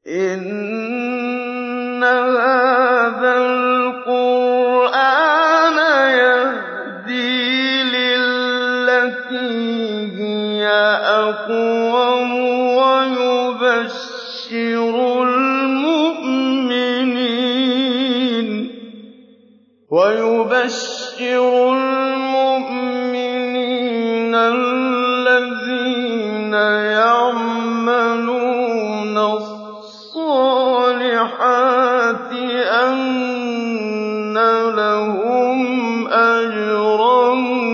إِنَّ هَٰذَا الْقُرْآنَ يَهْدِي لِلَّتِي هِيَ أَقْوَمُ وَيُبَشِّرُ الْمُؤْمِنِينَ الَّذِينَ يَعْمَلُونَ الصَّالِحَاتِ أَنَّ لَهُمْ أَجْرًا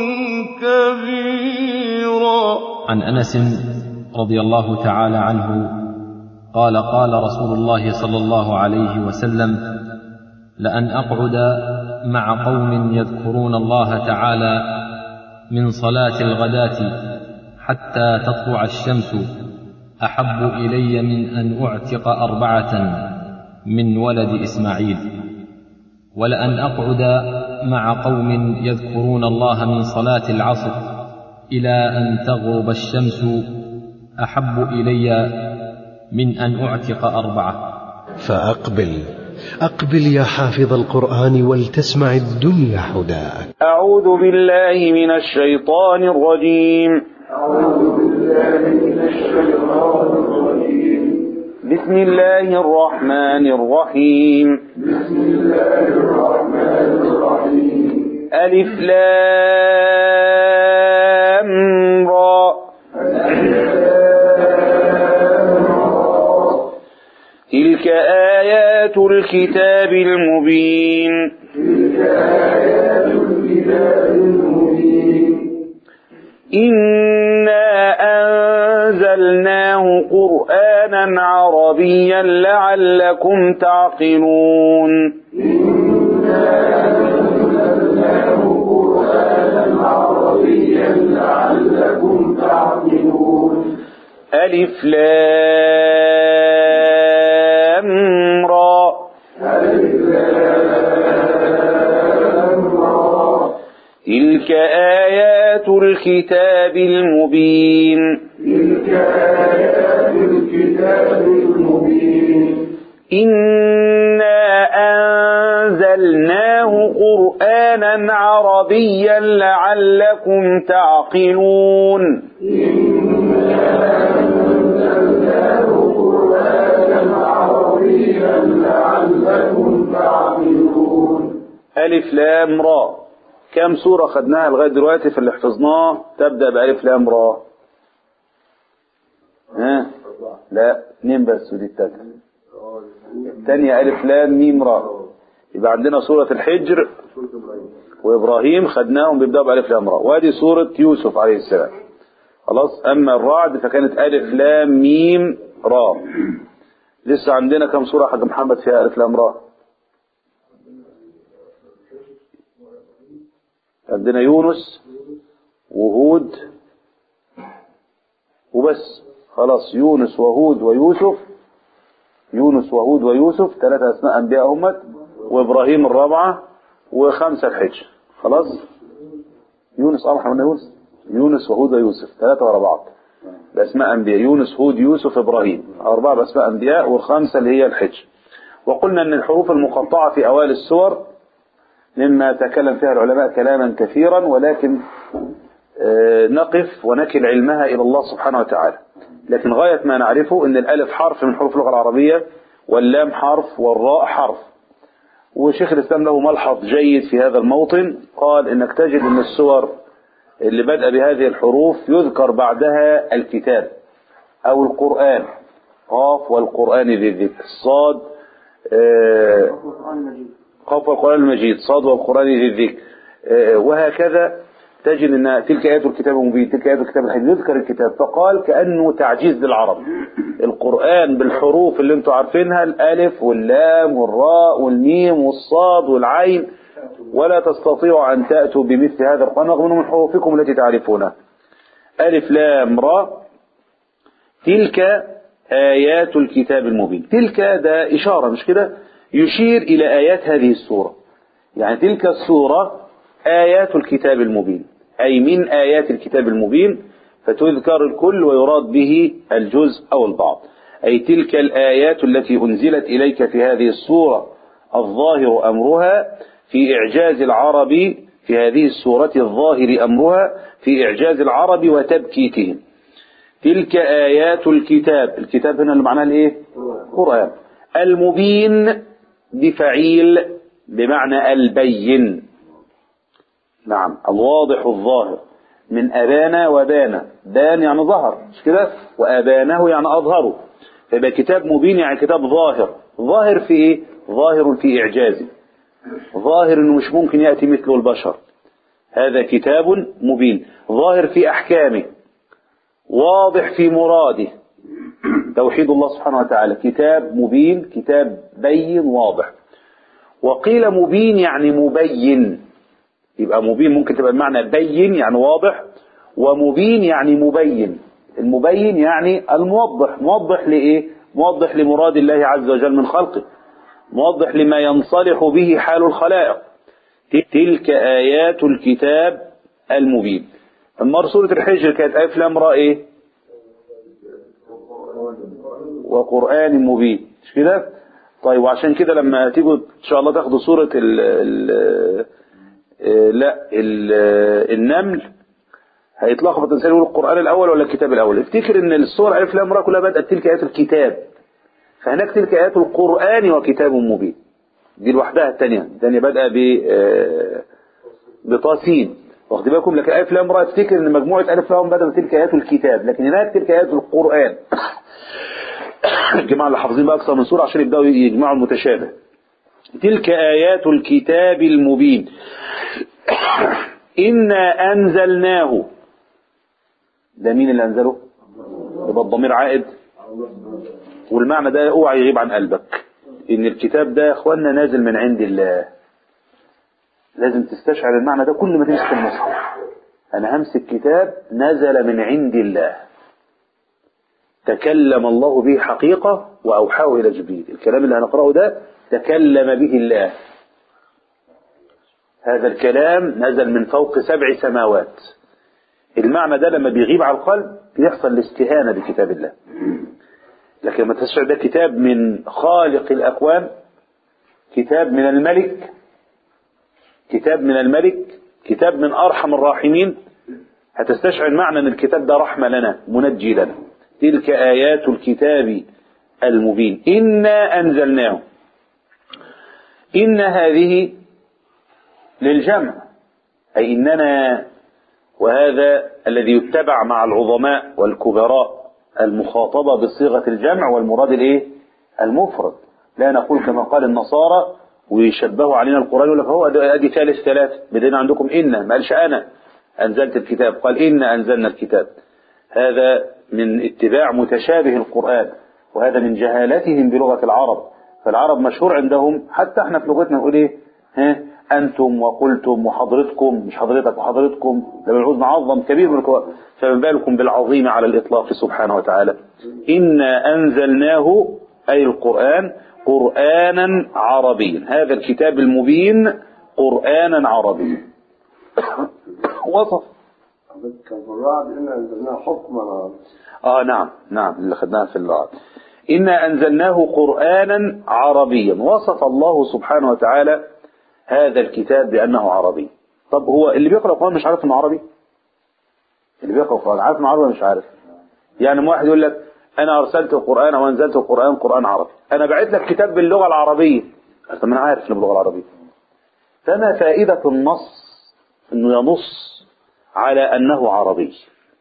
كَبِيرًا عن انس رضي الله تعالى عنه قال قال رسول الله صلى الله عليه وسلم لان اقعد مع قوم يذكرون الله تعالى من صلاه الغداه حتى تطلع الشمس احب الي من ان اعتق اربعه من ولد اسماعيل ولان اقعد مع قوم يذكرون الله من صلاه العصر الى ان تغرب الشمس احب الي من ان اعتق اربعه فأقبل أقبل يا حافظ القرآن ولتسمع الدنيا حداك أعوذ بالله من الشيطان الرجيم بسم الله الرحمن الرحيم ألف لام را تلك آيات الكتاب المبين إنا أنزلناه قرآنا عربيا لعلكم تعقلون ألف لام را تلك آيات الكتاب المبين إنا أنزلناه قرآنا عربيا لعلكم تعقلون ألف لام را كم سورة خدناها لغاية دلوقتي في اللي حفظناه تبدأ بألف لام را ها لا اثنين بس ودي التالتة الثانية ألف لام ميم را يبقى عندنا سورة الحجر وإبراهيم خدناهم بيبدأوا بألف لام را وادي سورة يوسف عليه السلام خلاص أما الرعد فكانت ألف لام ميم را لسه عندنا كم سورة حاج محمد فيها ألف لام را عندنا يونس وهود وبس خلاص يونس وهود ويوسف يونس وهود ويوسف ثلاثة أسماء أنبياء أمت وإبراهيم الرابعة وخمسة الحج خلاص يونس أه احنا يونس يونس وهود ويوسف ثلاثة ورا بعض بأسماء أنبياء يونس هود يوسف إبراهيم أربعة بأسماء أنبياء والخامسة اللي هي الحج وقلنا أن الحروف المقطعة في أوائل السور مما تكلم فيها العلماء كلاما كثيرا ولكن نقف ونكل علمها إلى الله سبحانه وتعالى لكن غاية ما نعرفه أن الألف حرف من حروف اللغة العربية واللام حرف والراء حرف وشيخ الإسلام له ملحظ جيد في هذا الموطن قال إنك تجد أن السور اللي بدأ بهذه الحروف يذكر بعدها الكتاب أو القرآن قاف والقرآن ذي الذكر صاد آه قاف والقرآن المجيد صاد والقرآن ذي الذكر آه وهكذا تجد أن تلك آيات الكتاب المبين تلك آيات الكتاب الحديث يذكر الكتاب فقال كأنه تعجيز للعرب القرآن بالحروف اللي انتم عارفينها الألف واللام والراء والميم والصاد والعين ولا تستطيعوا أن تأتوا بمثل هذا القرآن رغم من حروفكم التي تعرفونها ألف لام را تلك آيات الكتاب المبين تلك ده إشارة مش كده يشير إلى آيات هذه السورة يعني تلك السورة آيات الكتاب المبين أي من آيات الكتاب المبين فتذكر الكل ويراد به الجزء أو البعض أي تلك الآيات التي أنزلت إليك في هذه السورة الظاهر أمرها في إعجاز العرب في هذه السورة الظاهر أمرها في إعجاز العرب وتبكيتهم تلك آيات الكتاب الكتاب هنا اللي معناه الإيه قرآن المبين بفعيل بمعنى البين نعم الواضح الظاهر من أبانا وبانا بان يعني ظهر مش كده وأبانه يعني أظهره فيبقى كتاب مبين يعني كتاب ظاهر ظاهر في إيه ظاهر في إعجازه ظاهر انه مش ممكن يأتي مثله البشر هذا كتاب مبين ظاهر في أحكامه واضح في مراده توحيد الله سبحانه وتعالى كتاب مبين كتاب بين واضح وقيل مبين يعني مبين يبقى مبين ممكن تبقى بمعنى بين يعني واضح ومبين يعني مبين المبين يعني الموضح موضح لإيه موضح لمراد الله عز وجل من خلقه موضح لما ينصلح به حال الخلائق تلك آيات الكتاب المبين أما سورة الحجر كانت ألف لام راء إيه وقرآن مبين مش كده طيب وعشان كده لما تيجوا إن شاء الله تاخدوا سورة ال ال لا ال النمل هيتلخبط الانسان يقول القرآن الأول ولا الكتاب الأول افتكر ان السور ألف لام راء كلها بدأت تلك آيات الكتاب فهناك تلك آيات القرآن وكتاب مبين دي لوحدها الثانية الثانية بدأ ب بطاسين واخد بالكم لكن ألف لام راء افتكر ان مجموعة ألف لام بدأ تلك آيات الكتاب لكن هناك تلك آيات القرآن الجماعة اللي حافظين بقى أكثر من سورة عشان يبدأوا يجمعوا المتشابه تلك آيات الكتاب المبين إنا أنزلناه ده مين اللي أنزله يبقى الضمير عائد والمعنى ده اوعى يغيب عن قلبك ان الكتاب ده يا اخوانا نازل من عند الله لازم تستشعر المعنى ده كل ما تمسك المصحف انا همسك كتاب نزل من عند الله تكلم الله به حقيقة وأوحاه إلى جبريل الكلام اللي هنقرأه ده تكلم به الله هذا الكلام نزل من فوق سبع سماوات المعنى ده لما بيغيب على القلب بيحصل الاستهانة بكتاب الله لكن لما تستشعر ده كتاب من خالق الأكوان كتاب من الملك كتاب من الملك كتاب من أرحم الراحمين هتستشعر معنى أن الكتاب ده رحمة لنا منجي لنا تلك آيات الكتاب المبين إنا أنزلناه إن هذه للجمع أي إننا وهذا الذي يتبع مع العظماء والكبراء المخاطبة بصيغة الجمع والمراد الايه المفرد لا نقول كما قال النصارى ويشبهوا علينا القرآن يقول لك هو ادي ثالث ثلاث بدينا عندكم إن ما قالش أنا أنزلت الكتاب قال إن أنزلنا الكتاب هذا من اتباع متشابه القرآن وهذا من جهالتهم بلغة العرب فالعرب مشهور عندهم حتى احنا في لغتنا نقول ايه ها أنتم وقلتم وحضرتكم مش حضرتك وحضرتكم لما نعوز نعظم كبير من الكبار فما بالكم بالعظيم على الإطلاق سبحانه وتعالى إنا أنزلناه أي القرآن قرآنا عربيا هذا الكتاب المبين قرآنا عربيا وصف كان في الرعد إنا أنزلناه حكما آه نعم نعم اللي خدناها في الرعد إنا أنزلناه قرآنا عربيا وصف الله سبحانه وتعالى هذا الكتاب بأنه عربي طب هو اللي بيقرأ القرآن مش عارف انه عربي اللي بيقرأ القرآن عارف انه عربي ولا مش عارف يعني واحد يقول لك انا ارسلت القرآن او انزلت القرآن قرآن عربي انا بعت لك كتاب باللغة العربية طب ما انا عارف انه باللغة العربية فما فائدة النص انه ينص على انه عربي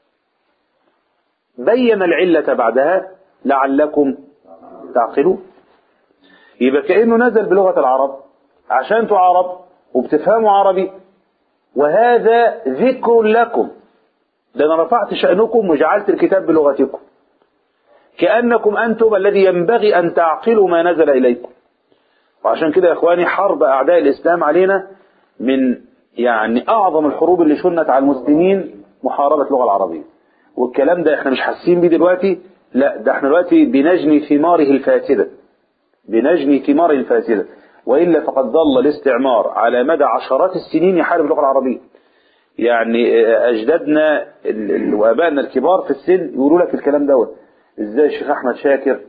بين العلة بعدها لعلكم تعقلون يبقى كأنه نزل بلغة العرب عشان انتوا عرب وبتفهموا عربي وهذا ذكر لكم ده انا رفعت شأنكم وجعلت الكتاب بلغتكم كأنكم أنتم الذي ينبغي أن تعقلوا ما نزل إليكم وعشان كده يا إخواني حرب أعداء الإسلام علينا من يعني أعظم الحروب اللي شنت على المسلمين محاربة اللغة العربية والكلام ده احنا مش حاسين بيه دلوقتي لا ده احنا دلوقتي بنجني ثماره الفاسدة بنجني ثماره الفاسدة وإلا فقد ظل الاستعمار على مدى عشرات السنين يحارب اللغة العربية يعني أجدادنا وآبائنا الكبار في السن يقولوا لك الكلام دوت ازاي الشيخ أحمد شاكر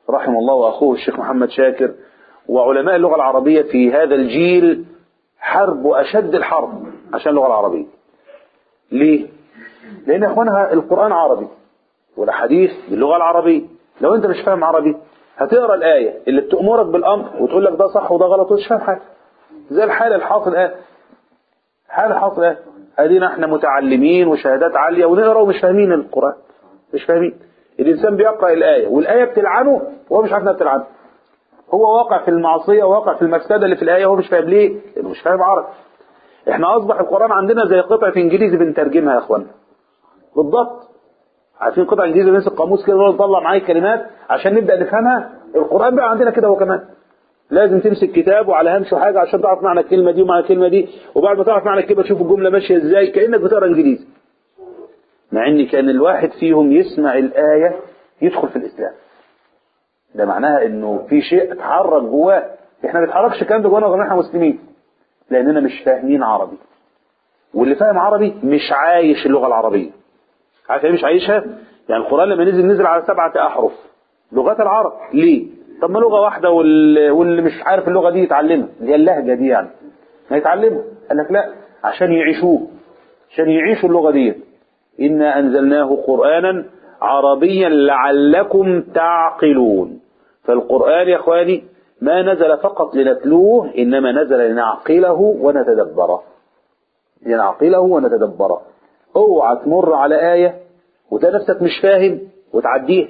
رحم الله أخوه الشيخ محمد شاكر وعلماء اللغة العربية في هذا الجيل حرب أشد الحرب عشان اللغة العربية ليه؟ لأن يا أخوانها القرآن عربي والحديث باللغة العربية لو أنت مش فاهم عربي هتقرأ الآية اللي بتأمرك بالأمر وتقول لك ده صح وده غلط ومش فاهم حاجة زي الحالة الحاصل الآن حالة حاصل الآن أدينا احنا متعلمين وشهادات عالية ونقرأ ومش فاهمين القرآن مش فاهمين الإنسان بيقرأ الآية والآية بتلعنه وهو مش عارف انها بتلعنه هو واقع في المعصية وواقع في المفسدة اللي في الآية وهو مش فاهم ليه لأنه مش فاهم عربي احنا أصبح القرآن عندنا زي قطعة إنجليزي بنترجمها يا إخوانا بالضبط عارفين قطعة إنجليزي بنمسك قاموس كده ونطلع معايا كلمات عشان نبدأ نفهمها القرآن بقى عندنا كده هو كمان لازم تمسك كتاب وعلى همشه حاجة عشان تعرف معنى الكلمة دي ومعنى الكلمة دي وبعد ما تعرف معنى الكلمة تشوف الجملة ماشية ازاي كأنك بتقرا إنجليزي مع ان كان الواحد فيهم يسمع الآية يدخل في الإسلام ده معناها انه في شيء اتحرك جواه احنا ما بنتحركش الكلام ده جوانا غير احنا مسلمين لاننا مش فاهمين عربي واللي فاهم عربي مش عايش اللغة العربية عارف ايه مش عايشها يعني القرآن لما نزل نزل على سبعة أحرف لغات العرب ليه طب ما لغة واحدة واللي, واللي مش عارف اللغة دي يتعلمها اللي هي اللهجة دي يعني ما يتعلمها قال لك لا عشان يعيشوه عشان يعيشوا اللغة دي إنا أنزلناه قرآنا عربيا لعلكم تعقلون فالقرآن يا إخواني ما نزل فقط لنتلوه إنما نزل لنعقله ونتدبره لنعقله ونتدبره اوعى تمر على آية وتلاقي نفسك مش فاهم وتعديها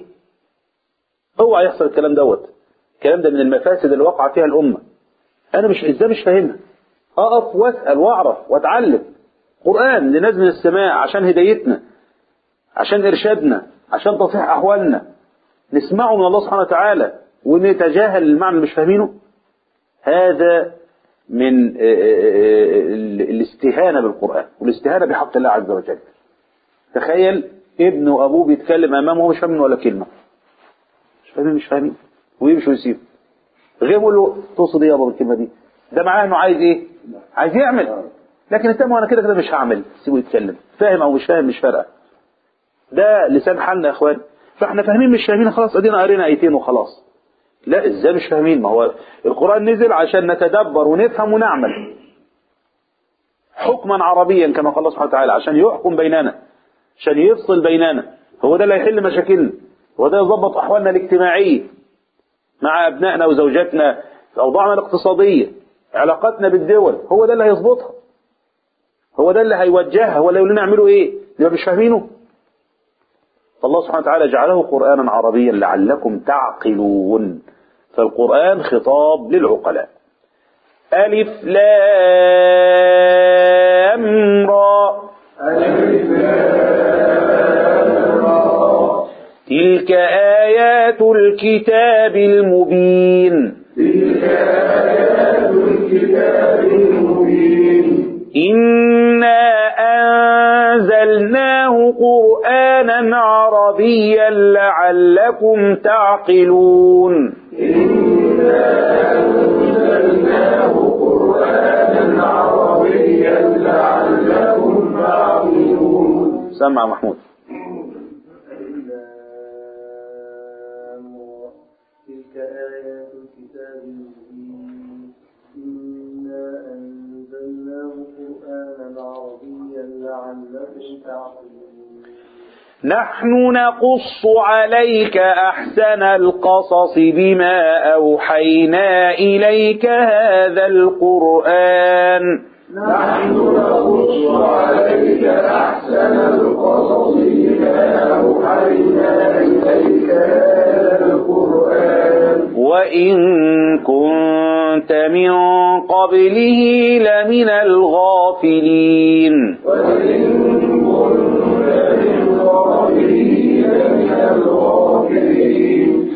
اوعى يحصل الكلام دوت الكلام ده من المفاسد اللي وقع فيها الأمة أنا مش إزاي مش فاهمها أقف وأسأل وأعرف وأتعلم قرآن لنزل السماء عشان هدايتنا عشان إرشادنا عشان تصحيح أحوالنا نسمعه من الله سبحانه وتعالى ونتجاهل المعنى اللي مش فاهمينه هذا من الاستهانة بالقرآن والاستهانة بحق الله عز وجل تخيل ابن وأبوه بيتكلم أمامه وهو مش فاهم ولا كلمة مش فاهمين مش فاهمين ويمشي ويسيب غير يقول له تقصد ايه يا بابا الكلمة دي ده معناه انه عايز ايه عايز يعمل لكن انت انا كده كده مش هعمل سيبه يتكلم فاهم او مش فاهم مش فارقه ده لسان حالنا يا اخوان فاحنا فاهمين مش فاهمين خلاص ادينا قرينا ايتين وخلاص لا ازاي مش فاهمين ما هو القرآن نزل عشان نتدبر ونفهم ونعمل حكما عربيا كما قال الله سبحانه وتعالى عشان يحكم بيننا عشان يفصل بيننا هو ده اللي هيحل مشاكلنا هو ده يظبط احوالنا الاجتماعيه مع ابنائنا وزوجاتنا اوضاعنا الاقتصاديه علاقاتنا بالدول هو ده اللي هيظبطها هو ده اللي هيوجهها هو اللي يقول لنا اعملوا ايه يبقى مش فاهمينه فالله سبحانه وتعالى جعله قرآنا عربيا لعلكم تعقلون فالقرآن خطاب للعقلاء ألف لام را تلك آيات الكتاب المبين تلك آيات الكتاب المبين إنا أنزلناه قرآنا عربيا لعلكم تعقلون إنا أنزلناه قرآنا عربيا لعلكم تعقلون سمع محمود تلك آيات الكتاب المبين إنا أنزلناه قرآنا عربيا لعلكم تعقلون نحن نقص عليك أحسن القصص بما أوحينا إليك هذا القرآن نحن نقص عليك أحسن القصص بما أوحينا إليك هذا القرآن وإن كنت من قبله لمن الغافلين وإن كنت من قبله لمن الغافلين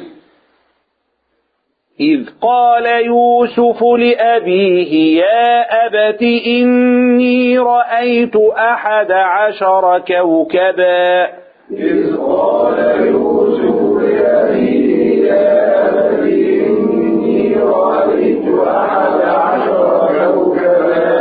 إذ قال يوسف لأبيه يا أبت إني رأيت أحد عشر كوكبا إذ قال يوسف لأبيه يا أبت إني رأيت أحد عشر كوكبا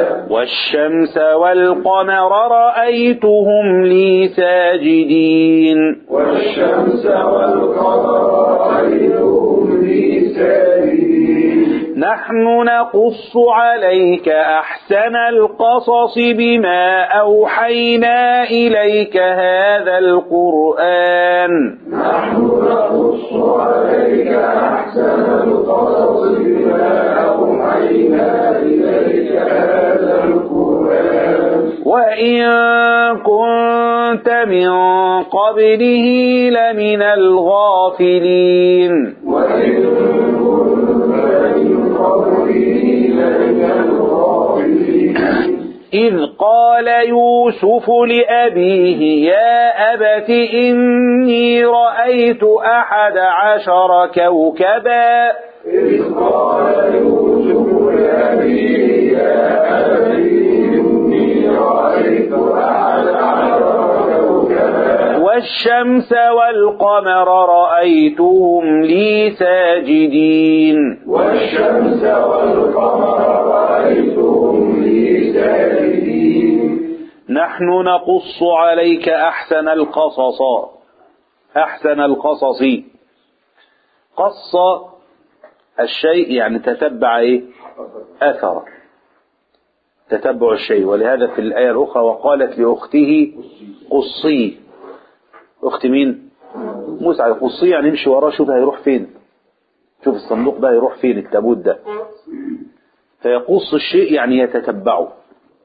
والشمس والقمر رأيتهم لي ساجدين والشمس والقمر رأيتهم لي ساجدين نحن نقص عليك أحسن القصص بما أوحينا إليك هذا القرآن نحن نقص عليك أحسن القصص بما أوحينا إليك هذا القرآن وإن كنت من قبله لمن الغافلين وإن كنت من قبله لمن الغافلين إذ قال يوسف لأبيه يا أبت إني رأيت أحد عشر كوكبا إذ قال يوسف لأبيه يا أبت إني رأيت أحد عشر كوكبا والشمس والقمر رأيتهم لي ساجدين والشمس والقمر رأيتهم لي ساجدين نحن نقص عليك أحسن القصص أحسن القصص قص الشيء يعني تتبع إيه؟ أثر تتبع الشيء ولهذا في الآية الأخرى وقالت لأخته قصي أخت مين موسى قصي يعني يمشي وراه شوف هيروح فين شوف الصندوق ده هيروح فين التابوت ده فيقص الشيء يعني يتتبعه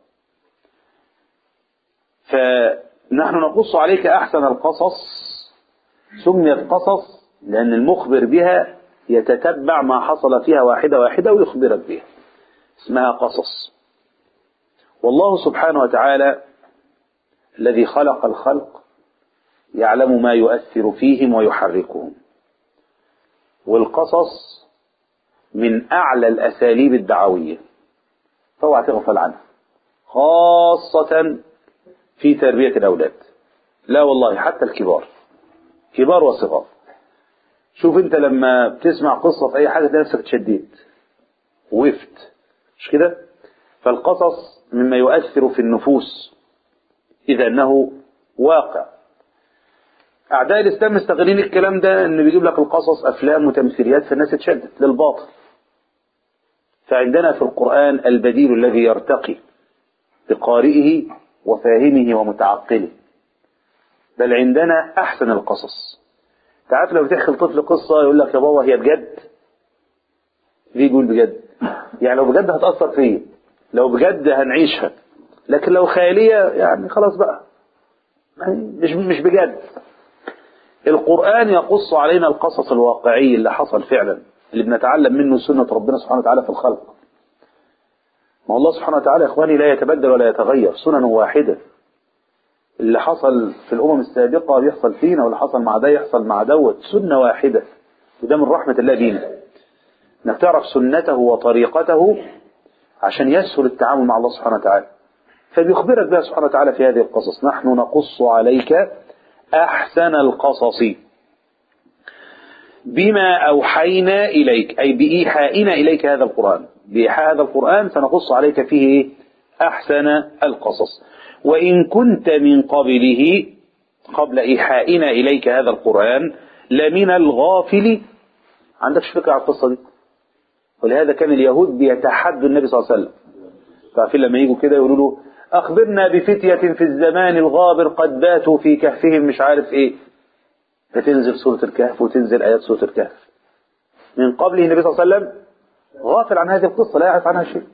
فنحن نقص عليك أحسن القصص سميت قصص لأن المخبر بها يتتبع ما حصل فيها واحدة واحدة ويخبرك بها اسمها قصص والله سبحانه وتعالى الذي خلق الخلق يعلم ما يؤثر فيهم ويحركهم والقصص من أعلى الأساليب الدعوية فاوعى تغفل عنها خاصة في تربية الأولاد لا والله حتى الكبار كبار وصغار شوف انت لما بتسمع قصة في اي حاجة تلاقي نفسك اتشديت وقفت مش كده فالقصص مما يؤثر في النفوس اذا انه واقع اعداء الاسلام مستغلين الكلام ده انه بيجيب لك القصص افلام وتمثيليات فالناس اتشدت للباطل فعندنا في القرآن البديل الذي يرتقي بقارئه وفاهمه ومتعقله بل عندنا أحسن القصص تعرف لو بتحكي لطفل قصة يقول لك يا بابا هي بجد ليه يقول بجد يعني لو بجد هتأثر فيا لو بجد هنعيشها لكن لو خيالية يعني خلاص بقى مش مش بجد القرآن يقص علينا القصص الواقعي اللي حصل فعلا اللي بنتعلم منه سنة ربنا سبحانه وتعالى في الخلق ما الله سبحانه وتعالى يا إخواني لا يتبدل ولا يتغير سنن واحدة اللي حصل في الأمم السابقة بيحصل فينا واللي حصل مع ده يحصل مع دوت سنة واحدة وده من رحمة الله بينا انك تعرف سنته وطريقته عشان يسهل التعامل مع الله سبحانه وتعالى فبيخبرك بها سبحانه وتعالى في هذه القصص نحن نقص عليك أحسن القصص بما أوحينا إليك أي بإيحائنا إليك هذا القرآن بإيحاء هذا القرآن سنقص عليك فيه أحسن القصص وإن كنت من قبله قبل إيحائنا إليك هذا القرآن لمن الغافل عندكش فكرة على القصة دي ولهذا كان اليهود بيتحدوا النبي صلى الله عليه وسلم فعارفين لما يجوا كده يقولوا له أخبرنا بفتية في الزمان الغابر قد باتوا في كهفهم مش عارف إيه فتنزل سورة الكهف وتنزل آيات سورة الكهف من قبله النبي صلى الله عليه وسلم غافل عن هذه القصة لا يعرف عنها شيء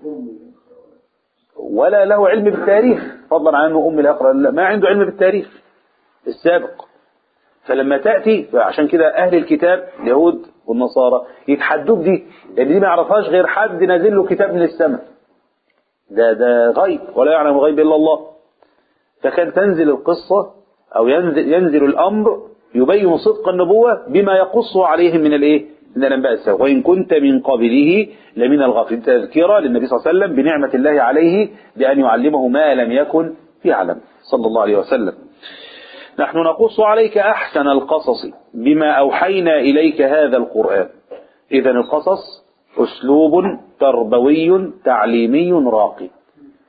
ولا له علم بالتاريخ فضلا عن أنه أم الأقرى لا ما عنده علم بالتاريخ السابق فلما تأتي عشان كده أهل الكتاب اليهود والنصارى يتحدوك دي لأن دي ما يعرفهاش غير حد نازل له كتاب من السماء ده ده غيب ولا يعلم الغيب إلا الله فكان تنزل القصة أو ينزل, ينزل الأمر يبين صدق النبوة بما يقصه عليهم من الإيه؟ من الأنباء السابقة وإن كنت من قبله لمن الغافلين تذكرة للنبي صلى الله عليه وسلم بنعمة الله عليه بأن يعلمه ما لم يكن يعلم صلى الله عليه وسلم نحن نقص عليك أحسن القصص بما أوحينا إليك هذا القرآن إذا القصص أسلوب تربوي تعليمي راقي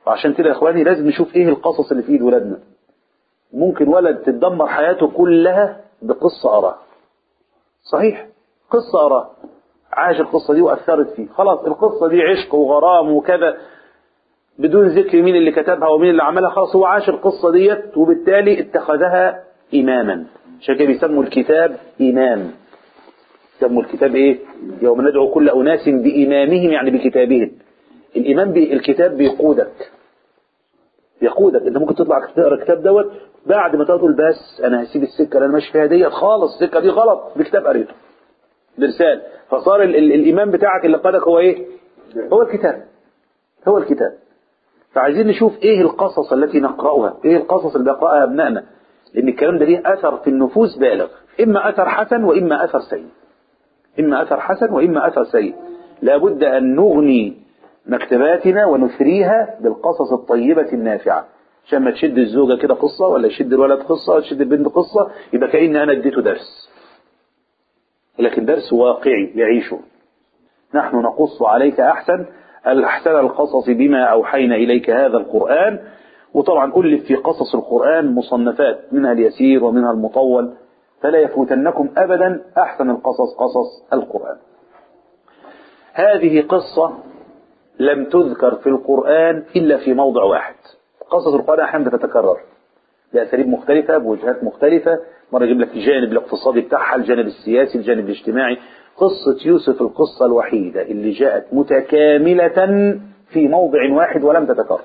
وعشان كده يا اخواني لازم نشوف ايه القصص اللي في ايد ولادنا ممكن ولد تتدمر حياته كلها بقصة أراها صحيح قصة أراها عاش القصة دي وأثرت فيه خلاص القصة دي عشق وغرام وكذا بدون ذكر مين اللي كتبها ومين اللي عملها خلاص هو عاش القصة ديت وبالتالي اتخذها إماما عشان كده بيسموا الكتاب إمام يسموا الكتاب إيه يوم ندعو كل أناس بإمامهم يعني بكتابهم الإمام بي الكتاب بيقودك يقودك انت ممكن تطلع تقرا الكتاب دوت بعد ما تقول بس انا هسيب السكه اللي انا ماشي فيها ديت خالص السكه دي غلط بكتاب قريته برسال فصار ال ال الامام بتاعك اللي قادك هو ايه هو الكتاب هو الكتاب فعايزين نشوف ايه القصص التي نقراها ايه القصص اللي بيقراها ابنائنا لان الكلام ده ليه اثر في النفوس بالغ اما اثر حسن واما اثر سيء اما اثر حسن واما اثر سيء لابد ان نغني مكتباتنا ونثريها بالقصص الطيبة النافعة عشان ما تشد الزوجة كده قصة ولا يشد الولد قصة ولا تشد البنت قصة يبقى كأن أنا اديته درس لكن درس واقعي يعيشه نحن نقص عليك أحسن الأحسن القصص بما أوحينا إليك هذا القرآن وطبعا ألف في قصص القرآن مصنفات منها اليسير ومنها المطول فلا يفوتنكم أبدا أحسن القصص قصص القرآن هذه قصة لم تذكر في القرآن إلا في موضع واحد قصص القرآن أحيانا بتتكرر بأساليب مختلفة بوجهات مختلفة مرة يجيب لك الجانب الاقتصادي بتاعها الجانب السياسي الجانب الاجتماعي قصة يوسف القصة الوحيدة اللي جاءت متكاملة في موضع واحد ولم تتكرر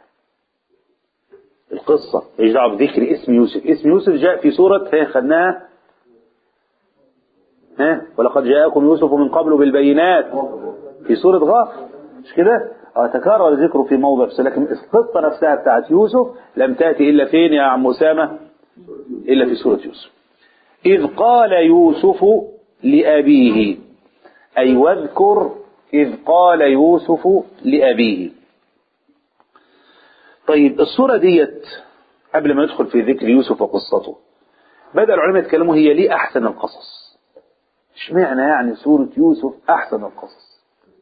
القصة ايش دعوه بذكر اسم يوسف اسم يوسف جاء في سورة ها خدناها ها ولقد جاءكم يوسف من قبل بالبينات في سورة غافر مش كده اه تكرر ذكره في موضع بس لكن القصة نفسها بتاعت يوسف لم تأتي إلا فين يا عم أسامة إلا في سورة يوسف إذ قال يوسف لأبيه أي واذكر إذ قال يوسف لأبيه طيب الصورة ديت قبل ما ندخل في ذكر يوسف وقصته بدأ العلماء يتكلموا هي ليه أحسن القصص اشمعنى يعني سورة يوسف أحسن القصص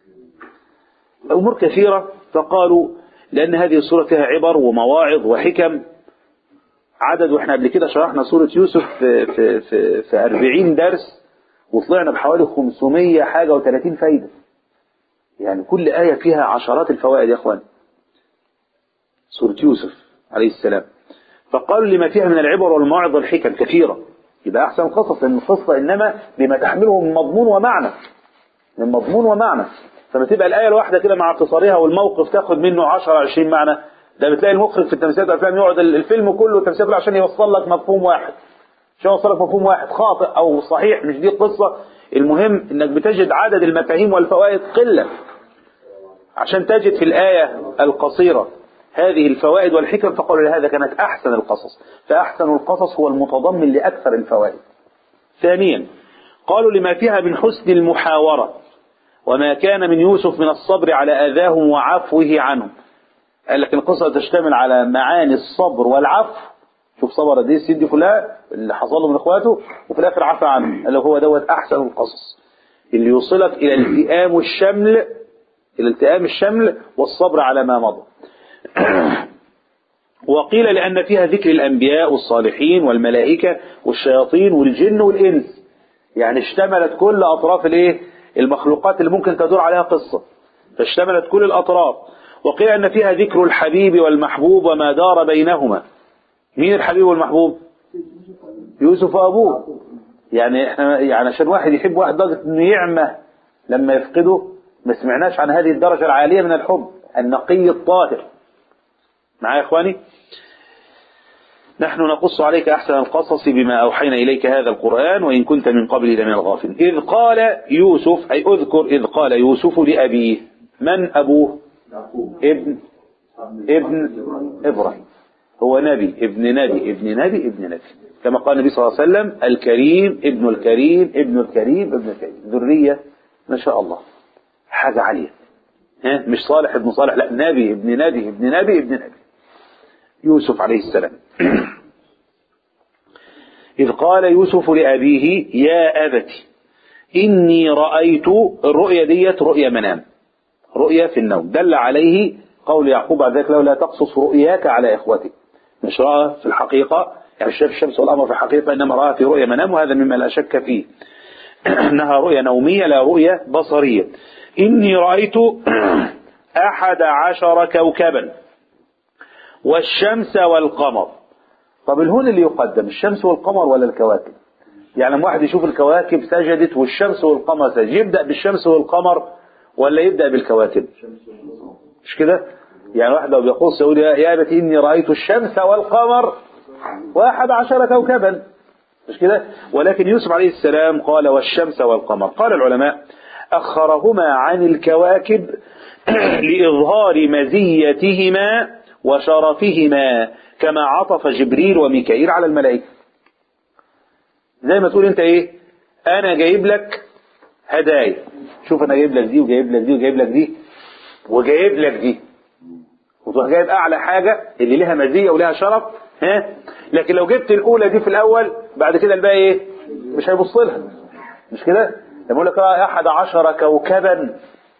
أمور كثيرة فقالوا لأن هذه السورة فيها عبر ومواعظ وحكم عدد واحنا قبل كده شرحنا سورة يوسف في, في, في, في 40 درس وطلعنا بحوالي 500 حاجة و30 فايدة يعني كل آية فيها عشرات الفوائد يا أخوان سورة يوسف عليه السلام فقالوا لما فيها من العبر والمواعظ والحكم كثيرة يبقى أحسن القصص لأن القصة إنما بما تحمله من مضمون ومعنى من مضمون ومعنى فما تبقى الآية الواحدة كده مع اختصارها والموقف تاخد منه 10 20 معنى ده بتلاقي المخرج في التمثيلات والأفلام يقعد الفيلم كله التمثيل كله عشان يوصل لك مفهوم واحد عشان يوصل لك مفهوم واحد خاطئ أو صحيح مش دي القصة المهم إنك بتجد عدد المفاهيم والفوائد قلة عشان تجد في الآية القصيرة هذه الفوائد والحكم فقالوا لهذا كانت أحسن القصص فأحسن القصص هو المتضمن لأكثر الفوائد ثانيا قالوا لما فيها من حسن المحاورة وما كان من يوسف من الصبر على أذاهم وعفوه عنهم قال لك القصة تشتمل على معاني الصبر والعفو شوف صبر دي السيد دي كلها اللي حصل له من اخواته وفي الاخر عفى عنه قال له هو دوت احسن القصص اللي يوصلك الى التئام الشمل الى التئام الشمل والصبر على ما مضى وقيل لأن فيها ذكر الأنبياء والصالحين والملائكة والشياطين والجن والإنس يعني اشتملت كل أطراف الايه المخلوقات اللي ممكن تدور عليها قصة فاشتملت كل الأطراف وقيل أن فيها ذكر الحبيب والمحبوب وما دار بينهما مين الحبيب والمحبوب يوسف وأبوه يعني احنا يعني عشان واحد يحب واحد درجة انه يعمى لما يفقده ما سمعناش عن هذه الدرجة العالية من الحب النقي الطاهر معايا يا اخواني نحن نقص عليك أحسن القصص بما أوحينا إليك هذا القرآن وإن كنت من قبل لمن الغافل إذ قال يوسف أي أذكر إذ قال يوسف لأبيه من أبوه ابن ابن إبراهيم هو نبي ابن نبي ابن نبي ابن نبي كما قال النبي صلى الله عليه وسلم الكريم ابن الكريم ابن الكريم ابن الكريم ذرية ما شاء الله حاجة عالية ها مش صالح ابن صالح لا نبي ابن نبي ابن نبي ابن نبي يوسف عليه السلام إذ قال يوسف لأبيه يا أبت إني رأيت الرؤيا ديت رؤيا منام رؤيا في النوم دل عليه قول يعقوب بعد ذلك له لا تقصص رؤياك على إخوتك مش رأى في الحقيقة يعني شاف الشمس والقمر في الحقيقة إنما رأى في رؤيا منام وهذا مما لا شك فيه إنها رؤيا نومية لا رؤيا بصرية إني رأيت أحد عشر كوكبا والشمس والقمر طب الهون اللي يقدم الشمس والقمر ولا الكواكب يعني لما واحد يشوف الكواكب سجدت والشمس والقمر سجد يبدأ بالشمس والقمر ولا يبدأ بالكواكب مش كده يعني واحد لو بيقص يقول يا يا أبتي إني رأيت الشمس والقمر واحد عشر كوكبا مش كده ولكن يوسف عليه السلام قال والشمس والقمر قال العلماء أخرهما عن الكواكب لإظهار مزيتهما وشرفهما كما عطف جبريل وميكائيل على الملائكة زي ما تقول انت ايه انا جايب لك هدايا شوف انا جايب لك دي وجايب لك دي وجايب لك دي وجايب لك دي وتروح جايب اعلى حاجة اللي لها مزية ولها شرف ها لكن لو جبت الاولى دي في الاول بعد كده الباقي ايه مش هيبص لها مش كده لما يقول لك آه احد عشر كوكبا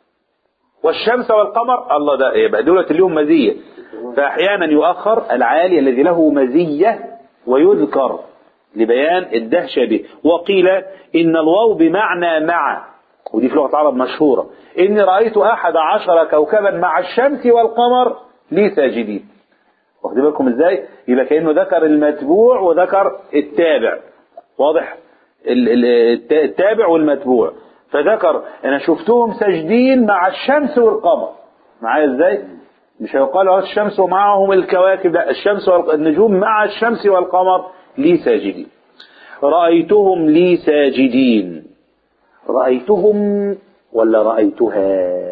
والشمس والقمر الله ده يبقى دولة لهم مزية فأحيانا يؤخر العالي الذي له مزية ويذكر لبيان الدهشة به وقيل إن الواو بمعنى مع ودي في لغة العرب مشهورة إني رأيت أحد عشر كوكبا مع الشمس والقمر لي ساجدين واخدين بالكم ازاي يبقى كأنه ذكر المتبوع وذكر التابع واضح ال- ال- التابع والمتبوع فذكر انا شفتهم ساجدين مع الشمس والقمر معايا ازاي مش هيقال اه الشمس ومعهم الكواكب لا الشمس والنجوم مع الشمس والقمر لي ساجدين رأيتهم لي ساجدين رأيتهم ولا رأيتها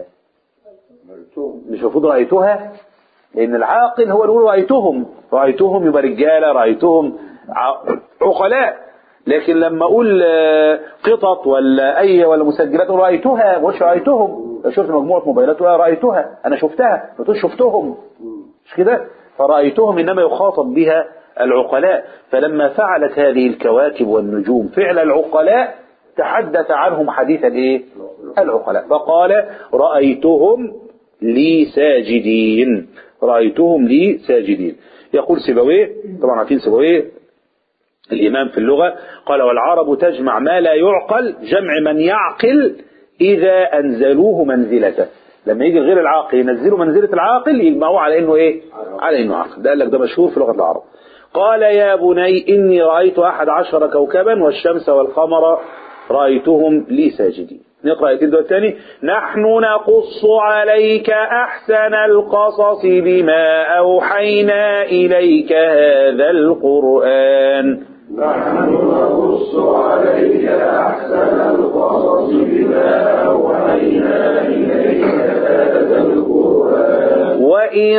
مش المفروض رأيتها لأن العاقل هو اللي يقول رأيتهم رأيتهم يبقى رجالة رأيتهم ع- عقلاء لكن لما أقول آه، قطط ولا أي ولا مسجلات رأيتها مش رأيتهم لو شفت مجموعة موبايلات ولا رأيتها أنا شفتها ما تقول شفتهم مش كده فرأيتهم إنما يخاطب بها العقلاء فلما فعلت هذه الكواكب والنجوم فعل العقلاء تحدث عنهم حديث الايه العقلاء فقال رأيتهم لي ساجدين رأيتهم لي ساجدين يقول سيبويه طبعا عارفين سيبويه الإمام في اللغة قال والعرب تجمع ما لا يعقل جمع من يعقل إذا أنزلوه منزلته لما يجي غير العاقل ينزلوا منزلة العاقل يجمعوه على إنه إيه على إنه عاقل ده قال لك ده مشهور في لغة العرب قال يا بني إني رأيت أحد عشر كوكبا والشمس والقمر رأيتهم لي ساجدين نقرأ الآيتين دول تاني نحن نقص عليك أحسن القصص بما أوحينا إليك هذا القرآن نحن نقص عليك أحسن القصص بما أوحينا إليك هذا القرآن وإن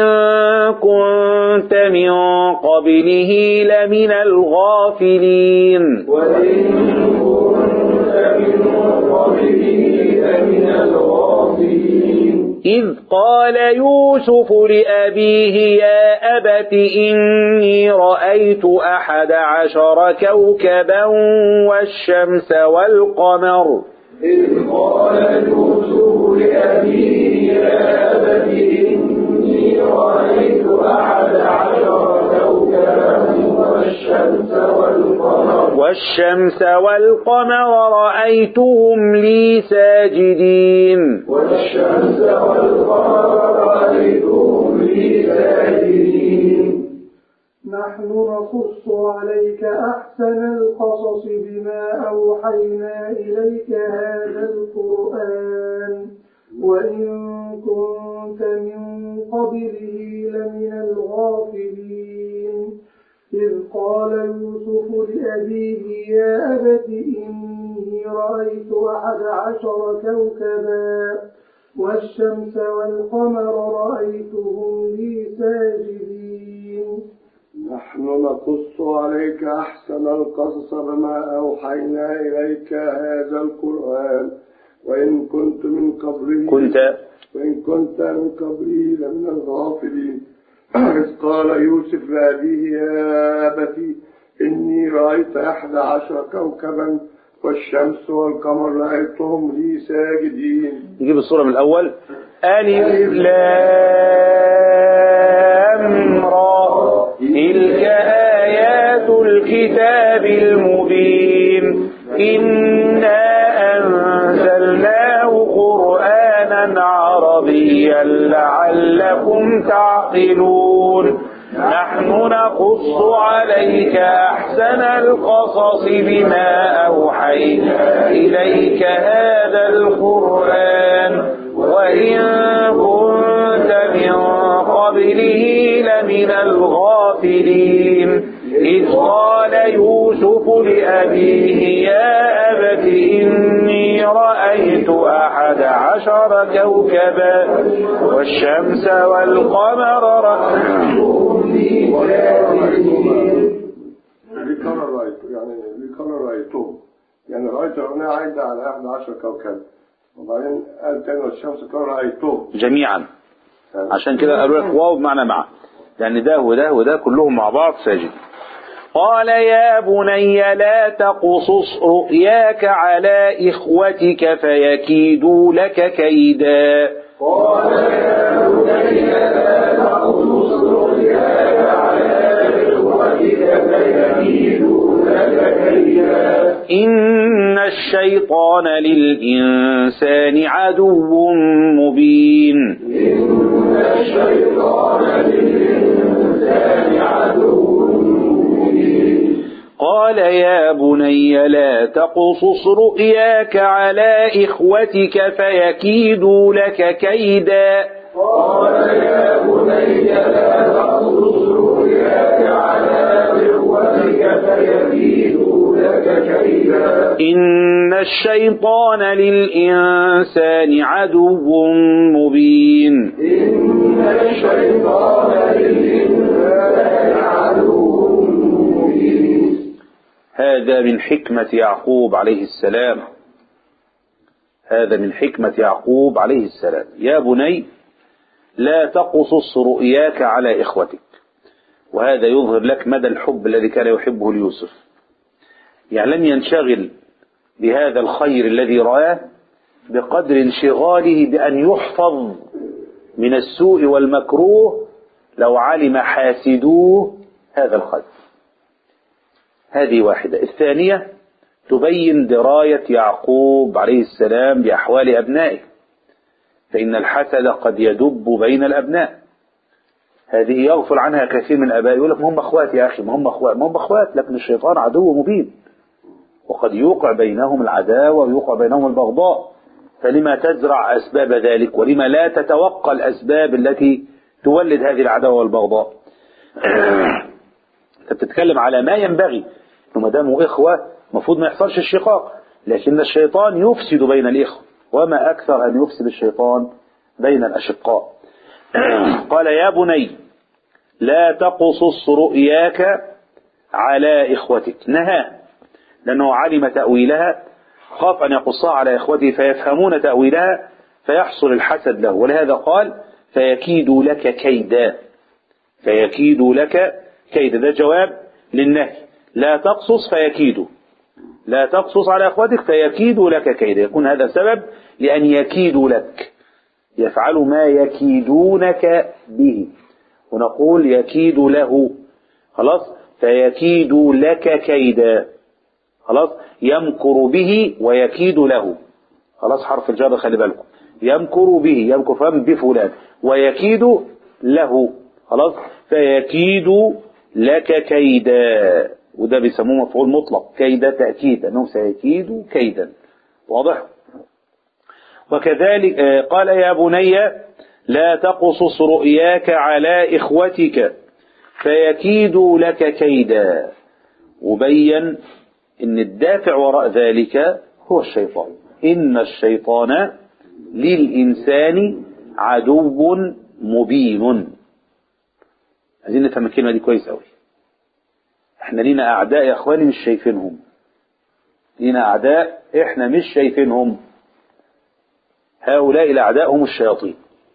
كنت من قبله لمن الغافلين وإن كنت من قبله لمن الغافلين إذ قال يوسف لأبيه يا أبت إني رأيت أحد عشر كوكبا والشمس والقمر إذ قال يوسف لأبيه يا أبت إني رأيت أحد عشر كوكبا والشمس والقمر والشمس والقمر رأيتهم لي ساجدين والشمس والقمر رأيتهم لي ساجدين نحن نقص عليك أحسن القصص بما أوحينا إليك هذا القرآن وإن كنت من قبله لمن الغافلين إذ قال يوسف لأبيه يا أبت إني رأيت أحد عشر كوكبا والشمس والقمر رأيتهم لي ساجدين نحن نقص عليك أحسن القصص بما أوحينا إليك هذا القرآن وإن كنت من قبله كنت وإن كنت من قبله لمن الغافلين إذ قال يوسف لأبيه يا أبتي إني رأيت أحد عشر كوكبا والشمس والقمر رأيتهم لي ساجدين نجيب الصورة من الأول ألف لام قرآنا عربيا لعلكم تعقلون نحن نقص عليك أحسن القصص بما أوحينا إليك هذا القرآن وإن كنت من قبله لمن الغافلين إذ قال يوسف لأبيه يا أبت إني رأيت أحد عشر كوكبا والشمس والقمر رأيتهم لي لكان رأيت يعني لكان رأيتهم يعني رأيت هنا عايدة على 11 كوكب وبعدين قال تاني والشمس كان رأيتهم جميعا عشان كده قالوا لك واو بمعنى مع لأن ده وده وده كلهم مع بعض ساجد قال يا بني لا تقصص رؤياك على إخوتك فيكيدوا لك كيدا إن الشيطان للإنسان عدو مبين قال يا بني لا تقصص رؤياك على إخوتك فيكيدوا لك كيدا إن الشيطان للإنسان عدو مبين هذا من حكمة يعقوب عليه السلام هذا من حكمة يعقوب عليه السلام يا بني لا تقصص رؤياك على إخوتك وهذا يظهر لك مدى الحب الذي كان يحبه ليوسف يعني لم ينشغل بهذا الخير الذي رآه بقدر انشغاله بأن يحفظ من السوء والمكروه لو علم حاسدوه هذا الخير هذه واحدة الثانية تبين دراية يعقوب عليه السلام بأحوال أبنائه فإن الحسد قد يدب بين الأبناء هذه يغفل عنها كثير من الآباء يقول لك ما هم أخوات يا أخي ما هم أخوات ما هم أخوات لكن الشيطان عدو مبين وقد يوقع بينهم العداوة ويوقع بينهم البغضاء فلما تزرع أسباب ذلك ولما لا تتوقع الأسباب التي تولد هذه العداوة والبغضاء انت بتتكلم على ما ينبغي انه ما داموا اخوه المفروض ما يحصلش الشقاق لكن الشيطان يفسد بين الاخوه وما اكثر ان يفسد الشيطان بين الاشقاء قال يا بني لا تقصص رؤياك على اخوتك نهى لانه علم تاويلها خاف ان يقصها على اخوته فيفهمون تاويلها فيحصل الحسد له ولهذا قال فيكيد لك كيدا فيكيد لك كيد ده جواب للنهي لا تقصص فيكيد لا تقصص على اخوتك فيكيد لك كيد يكون هذا سبب لأن يكيدوا لك يفعل ما يكيدونك به ونقول يكيد له خلاص فيكيد لك كيدا خلاص يمكر به ويكيد له خلاص حرف الجر خلي بالكم يمكر به يمكر فهم بفلان ويكيد له خلاص فيكيد لك كيدا وده بيسموه مفعول مطلق كيدا تأكيد أنه سيكيد كيدا واضح وكذلك قال يا بني لا تقصص رؤياك على إخوتك فيكيدوا لك كيدا وبين ان الدافع وراء ذلك هو الشيطان إن الشيطان للإنسان عدو مبين عايزين نفهم الكلمة دي كويس قوي احنا لينا أعداء يا أخواني مش شايفينهم لينا أعداء احنا مش شايفينهم هؤلاء الأعداء هم الشياطين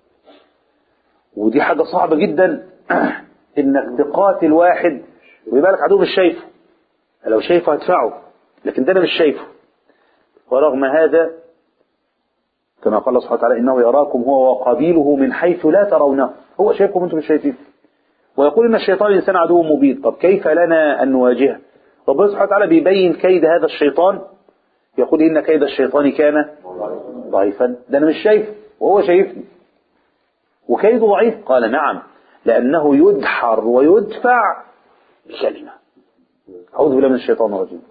ودي حاجة صعبة جدا انك تقاتل واحد ويبقى لك عدو مش شايفه لو شايفه هدفعه لكن ده انا مش شايفه ورغم هذا كما قال الله سبحانه وتعالى انه يراكم هو وقبيله من حيث لا ترونه هو شايفكم انتم مش شايفين ويقول ان الشيطان الانسان عدو مبين طب كيف لنا ان نواجهه ربنا سبحانه وتعالى بيبين كيد هذا الشيطان يقول ان كيد الشيطان كان ضعيفا ده انا مش شايفه وهو شايفني وكيده ضعيف قال نعم لأنه يدحر ويدفع بكلمة أعوذ بالله من الشيطان الرجيم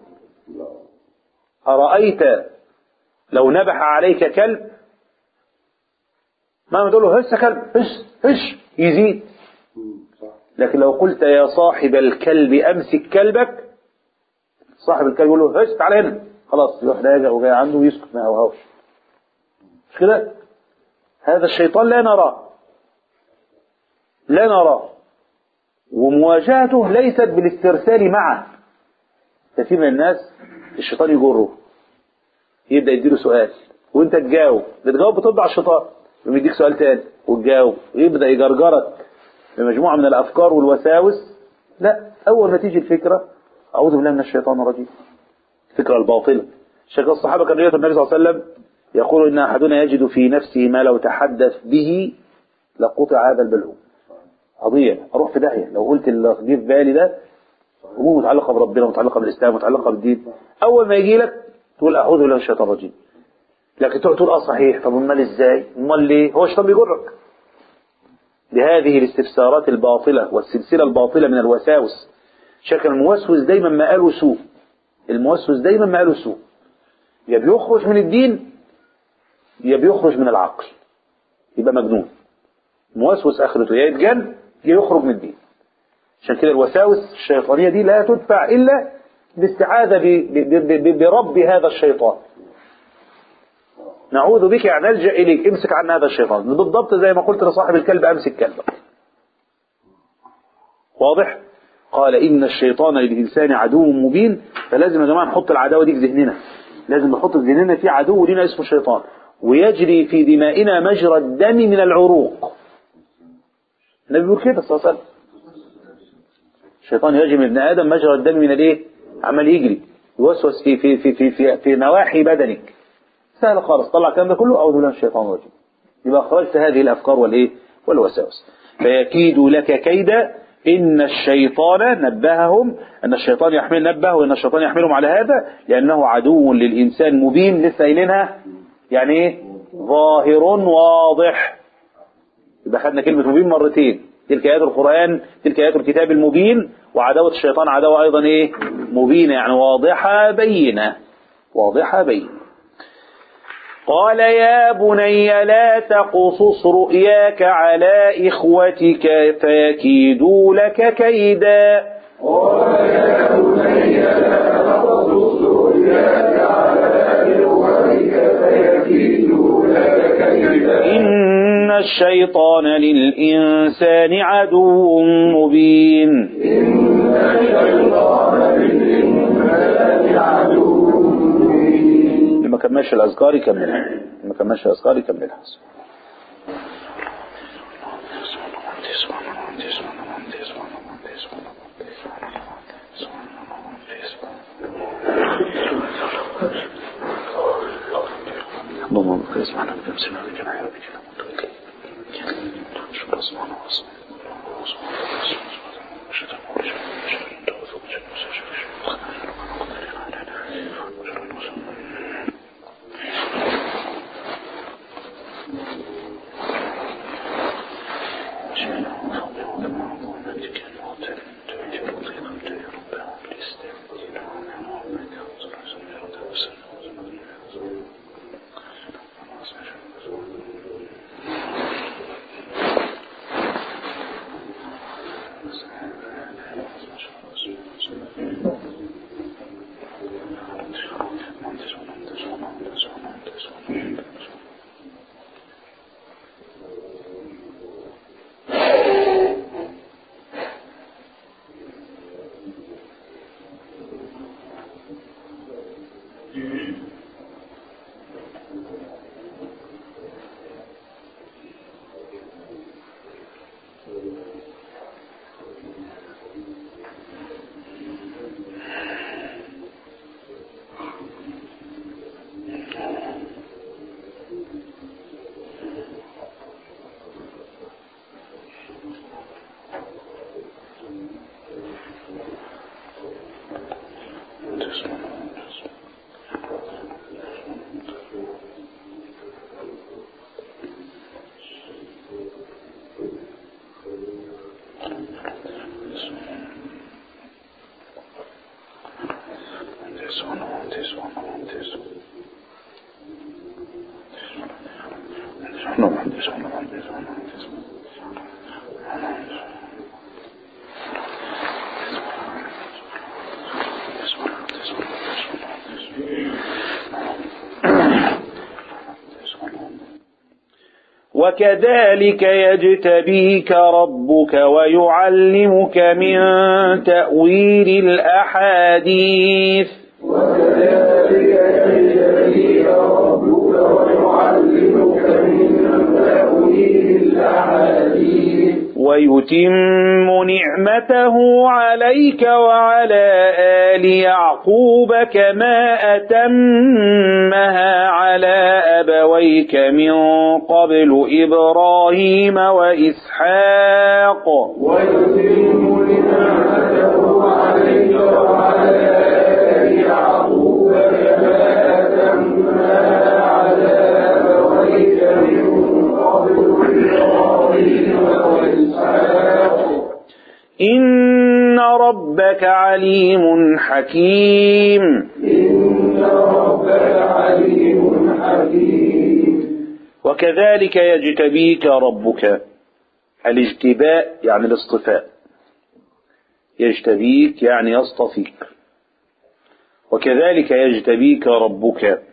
أرأيت لو نبح عليك كلب ما تقول له هس كلب هس هش يزيد لكن لو قلت يا صاحب الكلب أمسك كلبك صاحب الكلب يقول له هس تعال هنا خلاص يروح راجع وجاي عنده ويسكت ما هوهوش مش كده هذا الشيطان لا نراه لا نراه ومواجهته ليست بالاسترسال معه كثير من الناس الشيطان يجره يبدا يديله سؤال وانت تجاوب بتجاوب بترد على الشيطان يقوم يديك سؤال تاني وتجاوب ويبدا يجرجرك بمجموعه من الافكار والوساوس لا اول ما تيجي الفكره اعوذ بالله من الشيطان الرجيم الفكره الباطله شيخ الصحابه كان رؤيه النبي صلى الله عليه وسلم يقول ان احدنا يجد في نفسه ما لو تحدث به لقطع هذا البلعوم قضيه اروح في داهيه لو قلت اللي جه في بالي ده امور متعلقه بربنا متعلقه بالاسلام متعلقه بالدين اول ما يجي لك تقول اعوذ بالله من الشيطان الرجيم لكن تقعد تقول اه صحيح طب امال ازاي امال ليه هو الشيطان بيجرك بهذه الاستفسارات الباطله والسلسله الباطله من الوساوس شكل الموسوس دايما ما قاله سوء الموسوس دايما ما قاله سوء يا بيخرج من الدين يا بيخرج من العقل يبقى مجنون موسوس اخرته يا يتجن يا يخرج من الدين عشان كده الوساوس الشيطانيه دي لا تدفع الا بالاستعاذه ب- ب- ب- برب هذا الشيطان نعوذ بك يعني نلجا اليك امسك عن هذا الشيطان بالضبط زي ما قلت لصاحب الكلب امسك كلبك واضح قال ان الشيطان للانسان عدو مبين فلازم يا جماعه نحط العداوه دي في ذهننا لازم نحط في ذهننا في عدو لنا اسمه الشيطان ويجري في دمائنا مجرى الدم من العروق النبي بيقول كده صلى الله عليه وسلم الشيطان يجري من ابن ادم مجرى الدم من الايه عمال يجري يوسوس في في في في في, في نواحي بدنك سهل خالص طلع الكلام ده كله اعوذ بالله من الشيطان الرجيم يبقى اخرجت هذه الافكار والايه والوساوس فيكيد لك كيدا ان الشيطان نبههم ان الشيطان يحمل نبه ان الشيطان يحملهم على هذا لانه عدو للانسان مبين لسه قايلينها يعني ايه ظاهر واضح يبقى خدنا كلمه مبين مرتين تلك ايات القران تلك ايات الكتاب المبين وعداوه الشيطان عداوه ايضا ايه مبينه يعني واضحه بينه واضحه بينه قال يا بني لا تقصص رؤياك على إخوتك فيكيدوا لك كيدا إن الشيطان للإنسان عدو مبين اللي ما كملش الأذكار يكملها اللي ما كملش الأذكار يكملها اللهم بك يسمعنا بك يمسنا بك نحيا بك نموت بك شكرا سبحانه وكذلك يجتبيك ربك ويعلمك من تأويل الأحاديث ويتم نعمته عليك وعلى آل يعقوب كما أتمها على أبويك من قبل إبراهيم وإسحاق إن ربك عليم حكيم وكذلك يجتبيك ربك الاجتباء يعني الاصطفاء يجتبيك يعني يصطفيك وكذلك يجتبيك ربك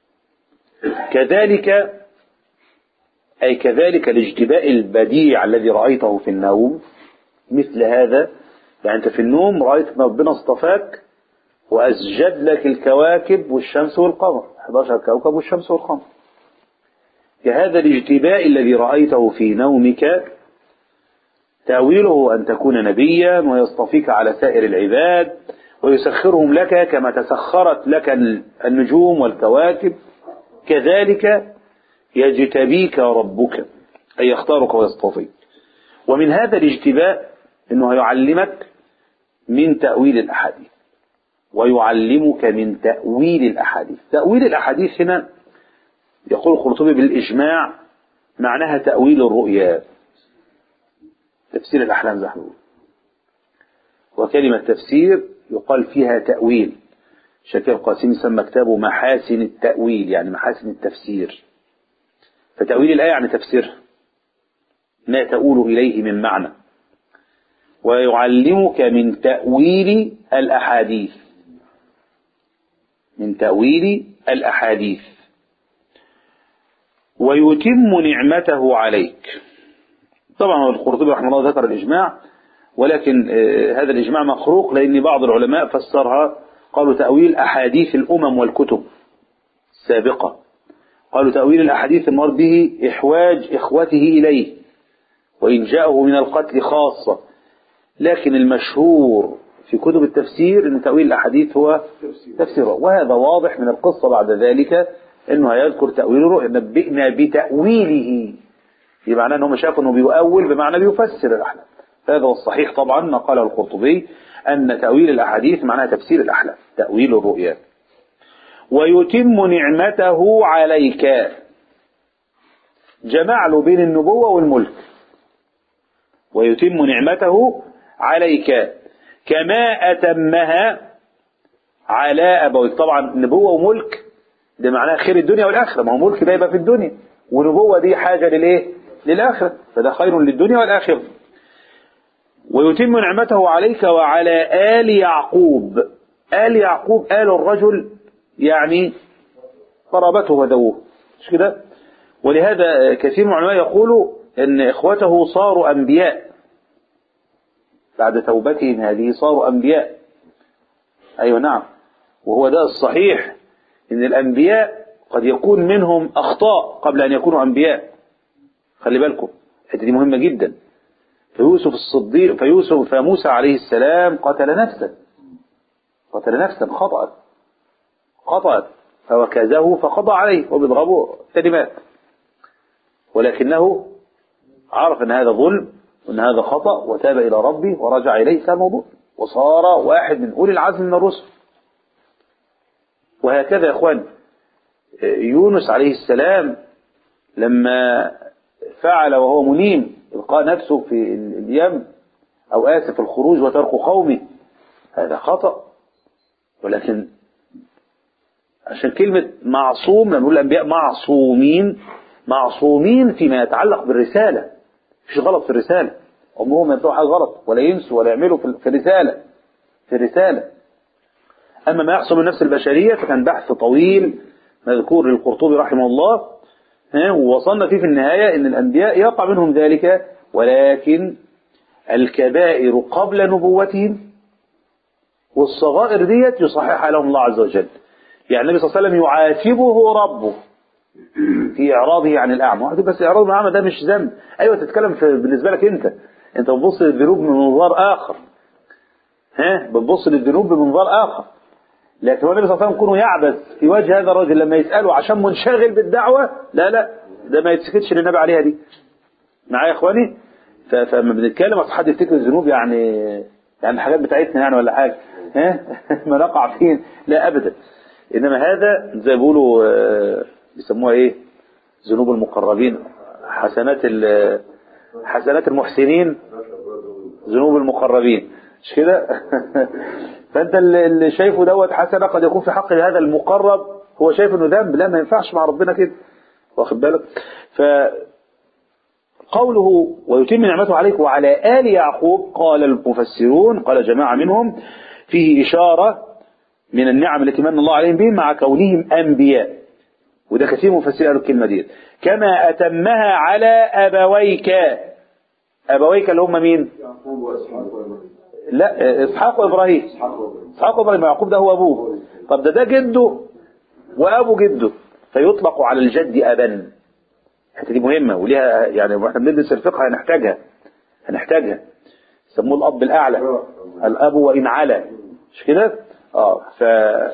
كذلك أي كذلك الاجتباء البديع الذي رأيته في النوم مثل هذا يعني أنت في النوم رأيت أن ربنا اصطفاك وأسجد لك الكواكب والشمس والقمر 11 كوكب والشمس والقمر كهذا الاجتباء الذي رأيته في نومك تأويله أن تكون نبيا ويصطفيك على سائر العباد ويسخرهم لك كما تسخرت لك النجوم والكواكب كذلك يجتبيك ربك أي يختارك ويصطفيك ومن هذا الاجتباء أنه يعلمك من تأويل الأحاديث ويعلمك من تأويل الأحاديث تأويل الأحاديث هنا يقول القرطبي بالإجماع معناها تأويل الرؤيا تفسير الأحلام زي ما بنقول وكلمة تفسير يقال فيها تأويل شكل القاسمي سمى كتابه محاسن التأويل يعني محاسن التفسير فتأويل الآية يعني تفسيرها ما تؤول إليه من معنى ويعلمك من تأويل الأحاديث من تأويل الأحاديث ويتم نعمته عليك طبعا القرطبي رحمه الله ذكر الإجماع ولكن هذا الإجماع مخروق لأن بعض العلماء فسرها قالوا تأويل أحاديث الأمم والكتب السابقة قالوا تأويل الأحاديث المراد به إحواج إخوته إليه وإن جاءه من القتل خاصة لكن المشهور في كتب التفسير أن تأويل الأحاديث هو تفسيره وهذا واضح من القصة بعد ذلك أنه هيذكر تأويل الرؤيا نبئنا بتأويله بمعنى أنه شاف أنه بيؤول بمعنى بيفسر الأحلام هذا هو الصحيح طبعا ما قاله القرطبي أن تأويل الأحاديث معناها تفسير الأحلام تأويل الرؤيا ويتم نعمته عليك جمع له بين النبوة والملك ويتم نعمته عليك كما أتمها على أبويك طبعا نبوة وملك ده معناها خير الدنيا والآخرة ما هو ملك ده يبقى في الدنيا ونبوة دي حاجة للإيه للآخرة فده خير للدنيا والآخرة ويتم نعمته عليك وعلى آل يعقوب آل يعقوب آل الرجل يعني قرابته وذووه مش كده ولهذا كثير من العلماء يقولوا ان اخوته صاروا انبياء بعد توبتهم هذه صاروا انبياء ايوه نعم وهو ده الصحيح ان الانبياء قد يكون منهم اخطاء قبل ان يكونوا انبياء خلي بالكم الحته دي مهمه جدا فيوسف الصديق فيوسف فموسى عليه السلام قتل نفسا قتل نفسا خطأ خطأ فوكزه فقضى عليه وبيضربه كلمات ولكنه عرف ان هذا ظلم وان هذا خطأ وتاب الى ربه ورجع اليه كان موضوع وصار واحد من اولي العزم من الرسل وهكذا يا اخوان يونس عليه السلام لما فعل وهو منيم القى نفسه في اليم او اسف الخروج وترك قومه هذا خطأ ولكن عشان كلمة معصوم لما نقول الأنبياء معصومين معصومين فيما يتعلق بالرسالة مفيش غلط في الرسالة عمرهم ما يبدأوا حاجة غلط ولا ينسوا ولا يعملوا في الرسالة في الرسالة أما ما يحصل من نفس البشرية فكان بحث طويل مذكور للقرطبي رحمه الله ها ووصلنا فيه في النهاية ان الانبياء يقع منهم ذلك ولكن الكبائر قبل نبوتهم والصغائر ديت يصححها لهم الله عز وجل يعني النبي صلى الله عليه وسلم يعاتبه ربه في إعراضه عن الأعمى واحد بس إعراض الأعمى ده مش ذنب أيوة تتكلم في بالنسبة لك أنت أنت بتبص للذنوب من منظار آخر ها بتبص للذنوب بمنظار آخر لكن هو النبي صلى الله عليه وسلم يكون يعبث في وجه هذا الرجل لما يسأله عشان منشغل بالدعوة لا لا ده ما يتسكتش للنبي عليها دي معايا يا إخواني ف- فلما بنتكلم أصل حد يفتكر الذنوب يعني يعني الحاجات بتاعتنا يعني ولا حاجة ها ما نقع فين لا أبدا إنما هذا زي ما بيقولوا آه، بيسموها إيه ذنوب المقربين حسنات ال- حسنات المحسنين ذنوب المقربين مش كده فانت اللي اللي شايفه دوت حسنه قد يكون في حق هذا المقرب هو شايف انه ذنب لا ما ينفعش مع ربنا كده واخد بالك ف قوله ويتم نعمته عليك وعلى آل يعقوب قال المفسرون قال جماعة منهم فيه إشارة من النعم التي من الله عليهم بهم مع كونهم أنبياء وده كثير من المفسرين قالوا الكلمة دي كما أتمها على أبويك أبويك اللي هم مين؟ لا إسحاق وإبراهيم إسحاق وإبراهيم يعقوب ده هو أبوه طب ده ده جده وأبو جده فيطلق على الجد أبا الحته دي مهمة وليها يعني واحنا بندرس الفقه هنحتاجها هنحتاجها يسموه الأب الأعلى الأب وإن علا مش كده؟ اه ف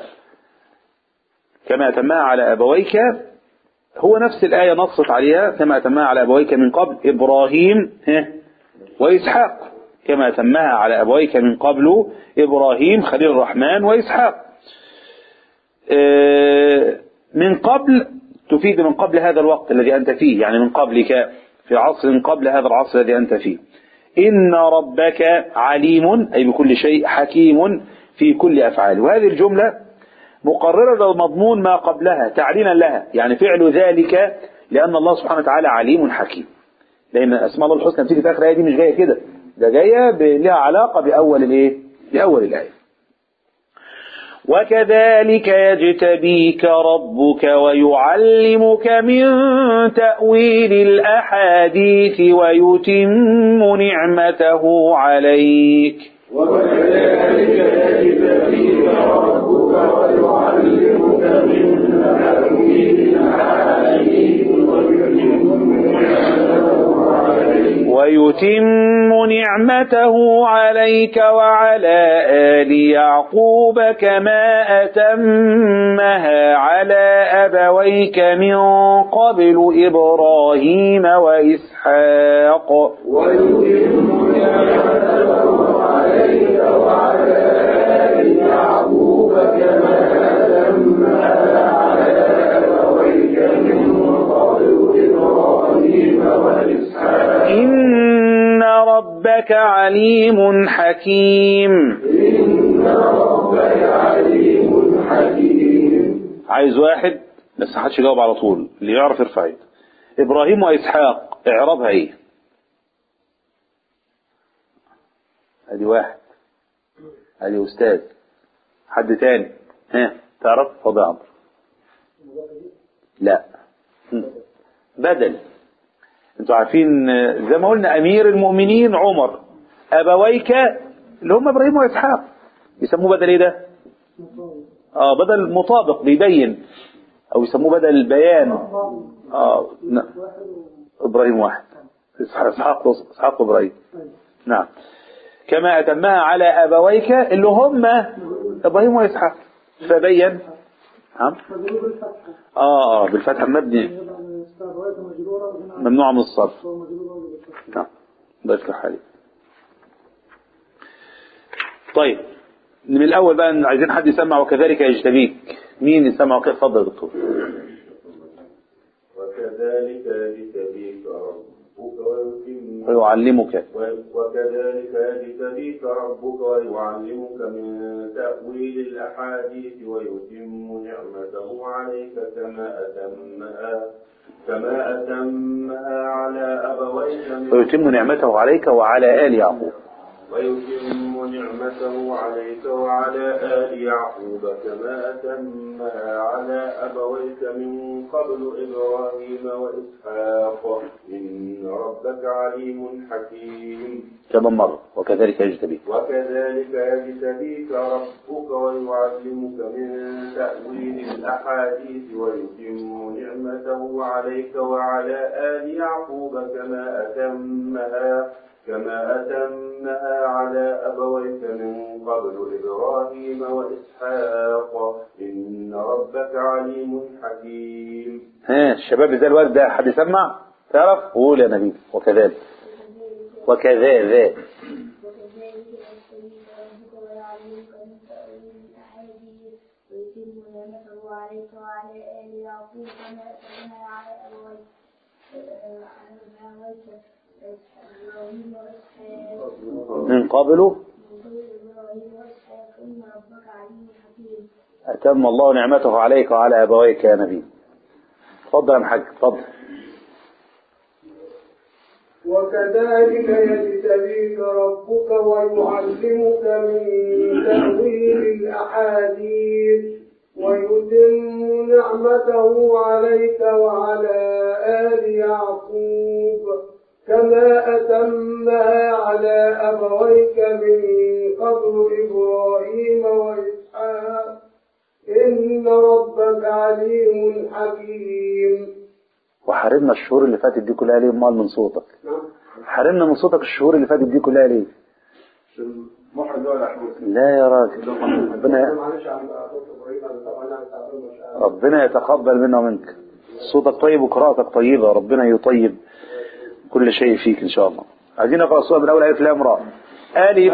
كما أتمها على أبويك هو نفس الآية نصت عليها كما أتمها على أبويك من قبل إبراهيم ها، وإسحاق كما أتمها على أبويك من قبل إبراهيم خليل الرحمن وإسحاق آه، من قبل تفيد من قبل هذا الوقت الذي أنت فيه يعني من قبلك في عصر قبل هذا العصر الذي أنت فيه إن ربك عليم أي بكل شيء حكيم في كل أفعاله وهذه الجملة مقررة للمضمون ما قبلها تعليلا لها يعني فعل ذلك لأن الله سبحانه وتعالى عليم حكيم لأن أسماء الله الحسنى بتيجي في آخر الآية دي مش جاية كده ده جاية ب- لها علاقة بأول الإيه؟ بأول الآية وكذلك يجتبيك ربك ويعلمك من تأويل الأحاديث ويتم نعمته عليك ويتم نعمته عليك وعلى آل يعقوب كما أتمها على أبويك من قبل إبراهيم وإسحاق إن ربك عليم حكيم عايز واحد بس محدش يجاوب على طول اللي يعرف يرفع ايده ابراهيم واسحاق اعرابها ايه ادي واحد ادي استاذ حد تاني ها تعرف اتفضل يا عمرو لا هم. بدل انتوا عارفين آه، زي ما قلنا امير المؤمنين عمر ابويك اللي هم ابراهيم واسحاق يسموه بدل ايه ده اه بدل مطابق بيبين او يسموه بدل البيان اه ن- ابراهيم واحد اسحاق اسحاق اسحاق وابراهيم نعم كما اتمها على ابويك اللي هم ابراهيم واسحاق فبين نعم مجرور بالفتحة اه اه بالفتح مبني يبقى استغرقت مجرورة وهنا ممنوع من الصرف هو مجرور بالفتحة نعم الله يفتح عليك طيب من الأول بقى عايزين حد يسمع وكذلك يجتبيك مين يسمع وكيف اتفضل يا دكتور وكذلك يجتبيك ربك ويتم ويعلمك وكذلك يجتبيك ربك ويعلمك من تأويل الأحاديث ويتم نعمته عليك كما أتمها كما أتمها على أبويك من ويتم نعمته عليك وعلى آل يعقوب ويتم نعمته عليك وعلى آل يعقوب كما أتمها على أبويك من قبل إبراهيم وإسحاق إن ربك عليم حكيم كمان مرة وكذلك يجتبيك وكذلك يجتبيك ربك ويعلمك من تأويل الأحاديث ويتم نعمته عليك وعلى آل يعقوب كما أتمها كما أتمها على أبويك من قبل إبراهيم وإسحاق إن ربك عليم حكيم ها الشباب زي الوقت ده حد يسمع تعرف قول يا نبي وكذلك وكذا وكذلك يستبيك ربك ويعلمك من تأويل الأحاديث ويتم نعمته عليك وعلى آل يعقوب كما أتمها على أبويك على أبويك إبراهيم وإسحاق من قبله من قبل إبراهيم وإسحاق إن ربك عليم حكيم أتم الله نعمته عليك وعلى أبويك يا نبي اتفضل يا حاج اتفضل وكذلك يجتبيك ربك ويعلمك من تأويل الأحاديث ويتم نعمته عليك وعلى آل يعقوب كما أتمها على أبويك من قبل إبراهيم وإسحاق إن ربك عليم حكيم وحرمنا الشهور اللي فاتت دي كلها ليه امال من صوتك حرمنا من صوتك الشهور اللي فاتت دي كلها ليه محرج ولا حمود لا يا راجل ربنا معلش عن أخوك إبراهيم أنا طبعا أنا تعبان مش عارف ربنا يتقبل منا ومنك صوتك طيب وقراءتك طيبة ربنا يطيب كل شيء فيك إن شاء الله عايزين نقرأ السورة من أول ألف لام را ألف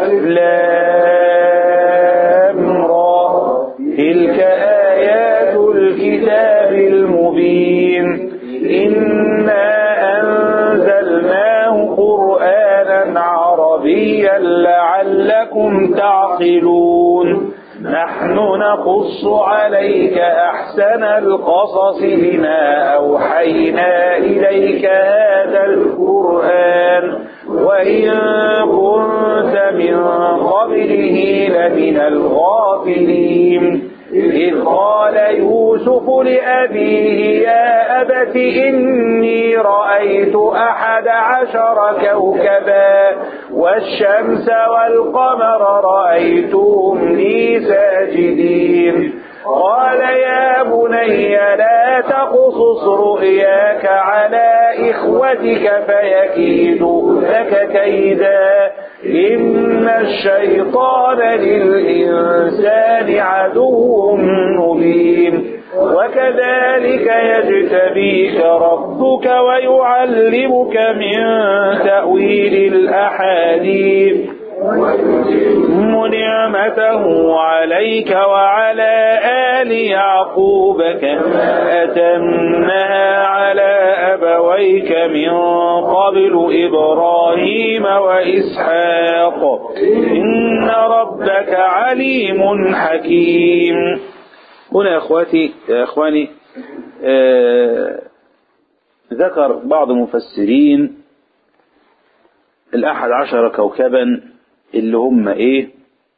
لام را تلك آيات الكتاب المبين إنا أنزلناه قرآنا عربيا لعلكم تعقلون نحن نقص عليك أحسن القصص بما أوحينا إليك هذا القرآن وإن كنت من قبله لمن الغافلين إذ قال يوسف لأبيه يا أبت إني رأيت أحد عشر كوكبا والشمس والقمر رأيتهم لي ساجدين قال يا بني لا تقصص رؤياك على إخوتك فيكيدوا لك كيدا إن الشيطان للإنسان عدو مبين وكذلك يجتبيك ربك ويعلمك من تأويل الأحاديث ويتم نعمته عليك وعلى آل يعقوب كما أتمها على أبويك من قبل إبراهيم وإسحاق إن ربك عليم حكيم هنا يا أخواتي يا أخواني آه ذكر بعض المفسرين الأحد عشر كوكبا اللي هم إيه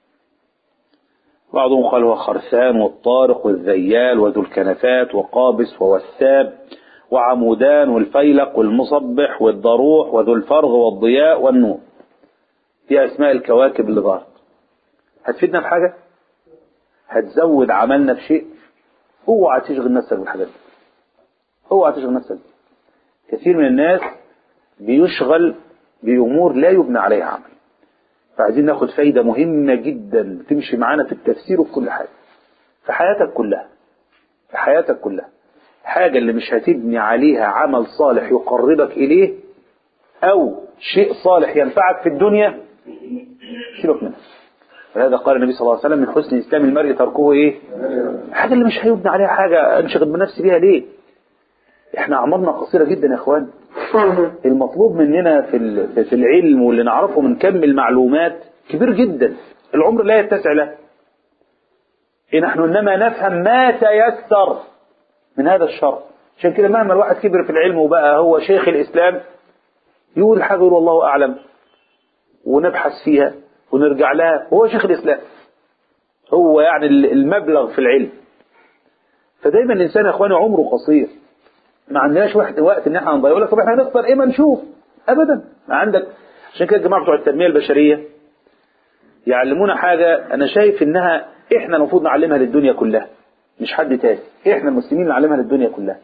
بعضهم قال هو خرسان والطارق والذيال وذو الكنفات وقابس ووساب وعمودان والفيلق والمصبح والضروح وذو الفرغ والضياء والنور دي أسماء الكواكب اللي ظهرت هتفيدنا في حاجة هتزود عملنا في شيء اوعى تشغل نفسك بالحاجات دي اوعى تشغل نفسك بيه. كثير من الناس بيشغل بأمور لا يبنى عليها عمل فعايزين ناخد فايدة مهمة جدا تمشي معانا في التفسير وفي كل حاجة في حياتك كلها في حياتك كلها حاجة اللي مش هتبني عليها عمل صالح يقربك إليه أو شيء صالح ينفعك في الدنيا سيبك منها ولهذا قال النبي صلى الله عليه وسلم من حسن إسلام المرء تركه إيه حاجة اللي مش هيبني عليها حاجة انشغل بنفسي بيها ليه احنا أعمارنا قصيرة جدا يا اخوان المطلوب مننا في ال- في العلم واللي نعرفه من كم المعلومات كبير جدا العمر لا يتسع له إيه نحن إنما نفهم ما تيسر من هذا الشر عشان كده مهما الواحد كبر في العلم وبقى هو شيخ الإسلام يقول حاجة يقول والله أعلم ونبحث فيها ونرجع لها هو شيخ الإسلام هو يعني المبلغ في العلم فدايما الإنسان يا إخواني عمره قصير ما عندناش وقت وقت ان احنا نضيع يقول لك طب احنا هنفطر ايه ما نشوف ابدا ما عندك عشان كده الجماعه بتوع التنميه البشريه يعلمونا حاجه انا شايف انها احنا المفروض نعلمها للدنيا كلها مش حد تاني احنا المسلمين نعلمها للدنيا كلها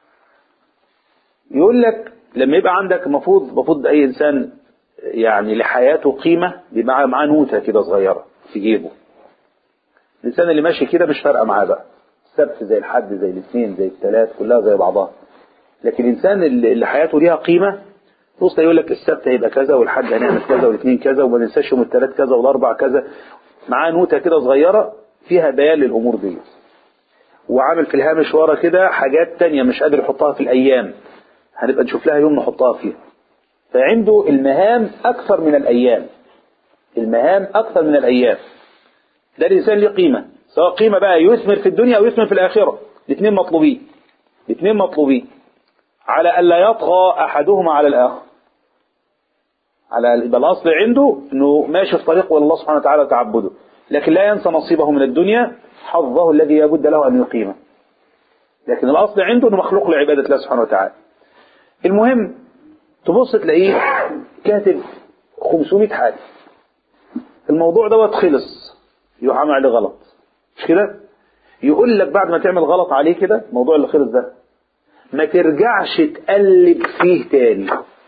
يقول لك لما يبقى عندك المفروض المفروض اي انسان يعني لحياته قيمه بيبقى معاه نوته كده صغيره في جيبه الانسان اللي ماشي كده مش فارقه معاه بقى السبت زي الحد زي الاثنين زي الثلاث كلها زي بعضها لكن الانسان اللي اللي حياته ليها قيمه بص يقول لك السبت هيبقى كذا والحد هنعمل كذا والاثنين كذا وما ننساش يوم الثلاث كذا والاربع كذا معاه نوته كده صغيره فيها بيان للامور دي وعامل في الهامش ورا كده حاجات تانية مش قادر يحطها في الايام هنبقى نشوف لها يوم نحطها فيها فعنده المهام اكثر من الايام المهام اكثر من الايام ده الانسان ليه قيمه سواء قيمه بقى يثمر في الدنيا او يثمر في الاخره الاثنين مطلوبين الاثنين مطلوبين على الا يطغى احدهما على الاخر على يبقى الاصل عنده انه ماشي في طريق والله سبحانه وتعالى تعبده لكن لا ينسى نصيبه من الدنيا حظه الذي لابد له ان يقيمه لكن الاصل عنده انه مخلوق لعباده الله سبحانه وتعالى المهم تبص تلاقيه كاتب 500 حاجه الموضوع دوت خلص يروح عامل عليه غلط مش كده يقول لك بعد ما تعمل غلط عليه كده الموضوع اللي خلص ده ما ترجعش تقلب فيه تاني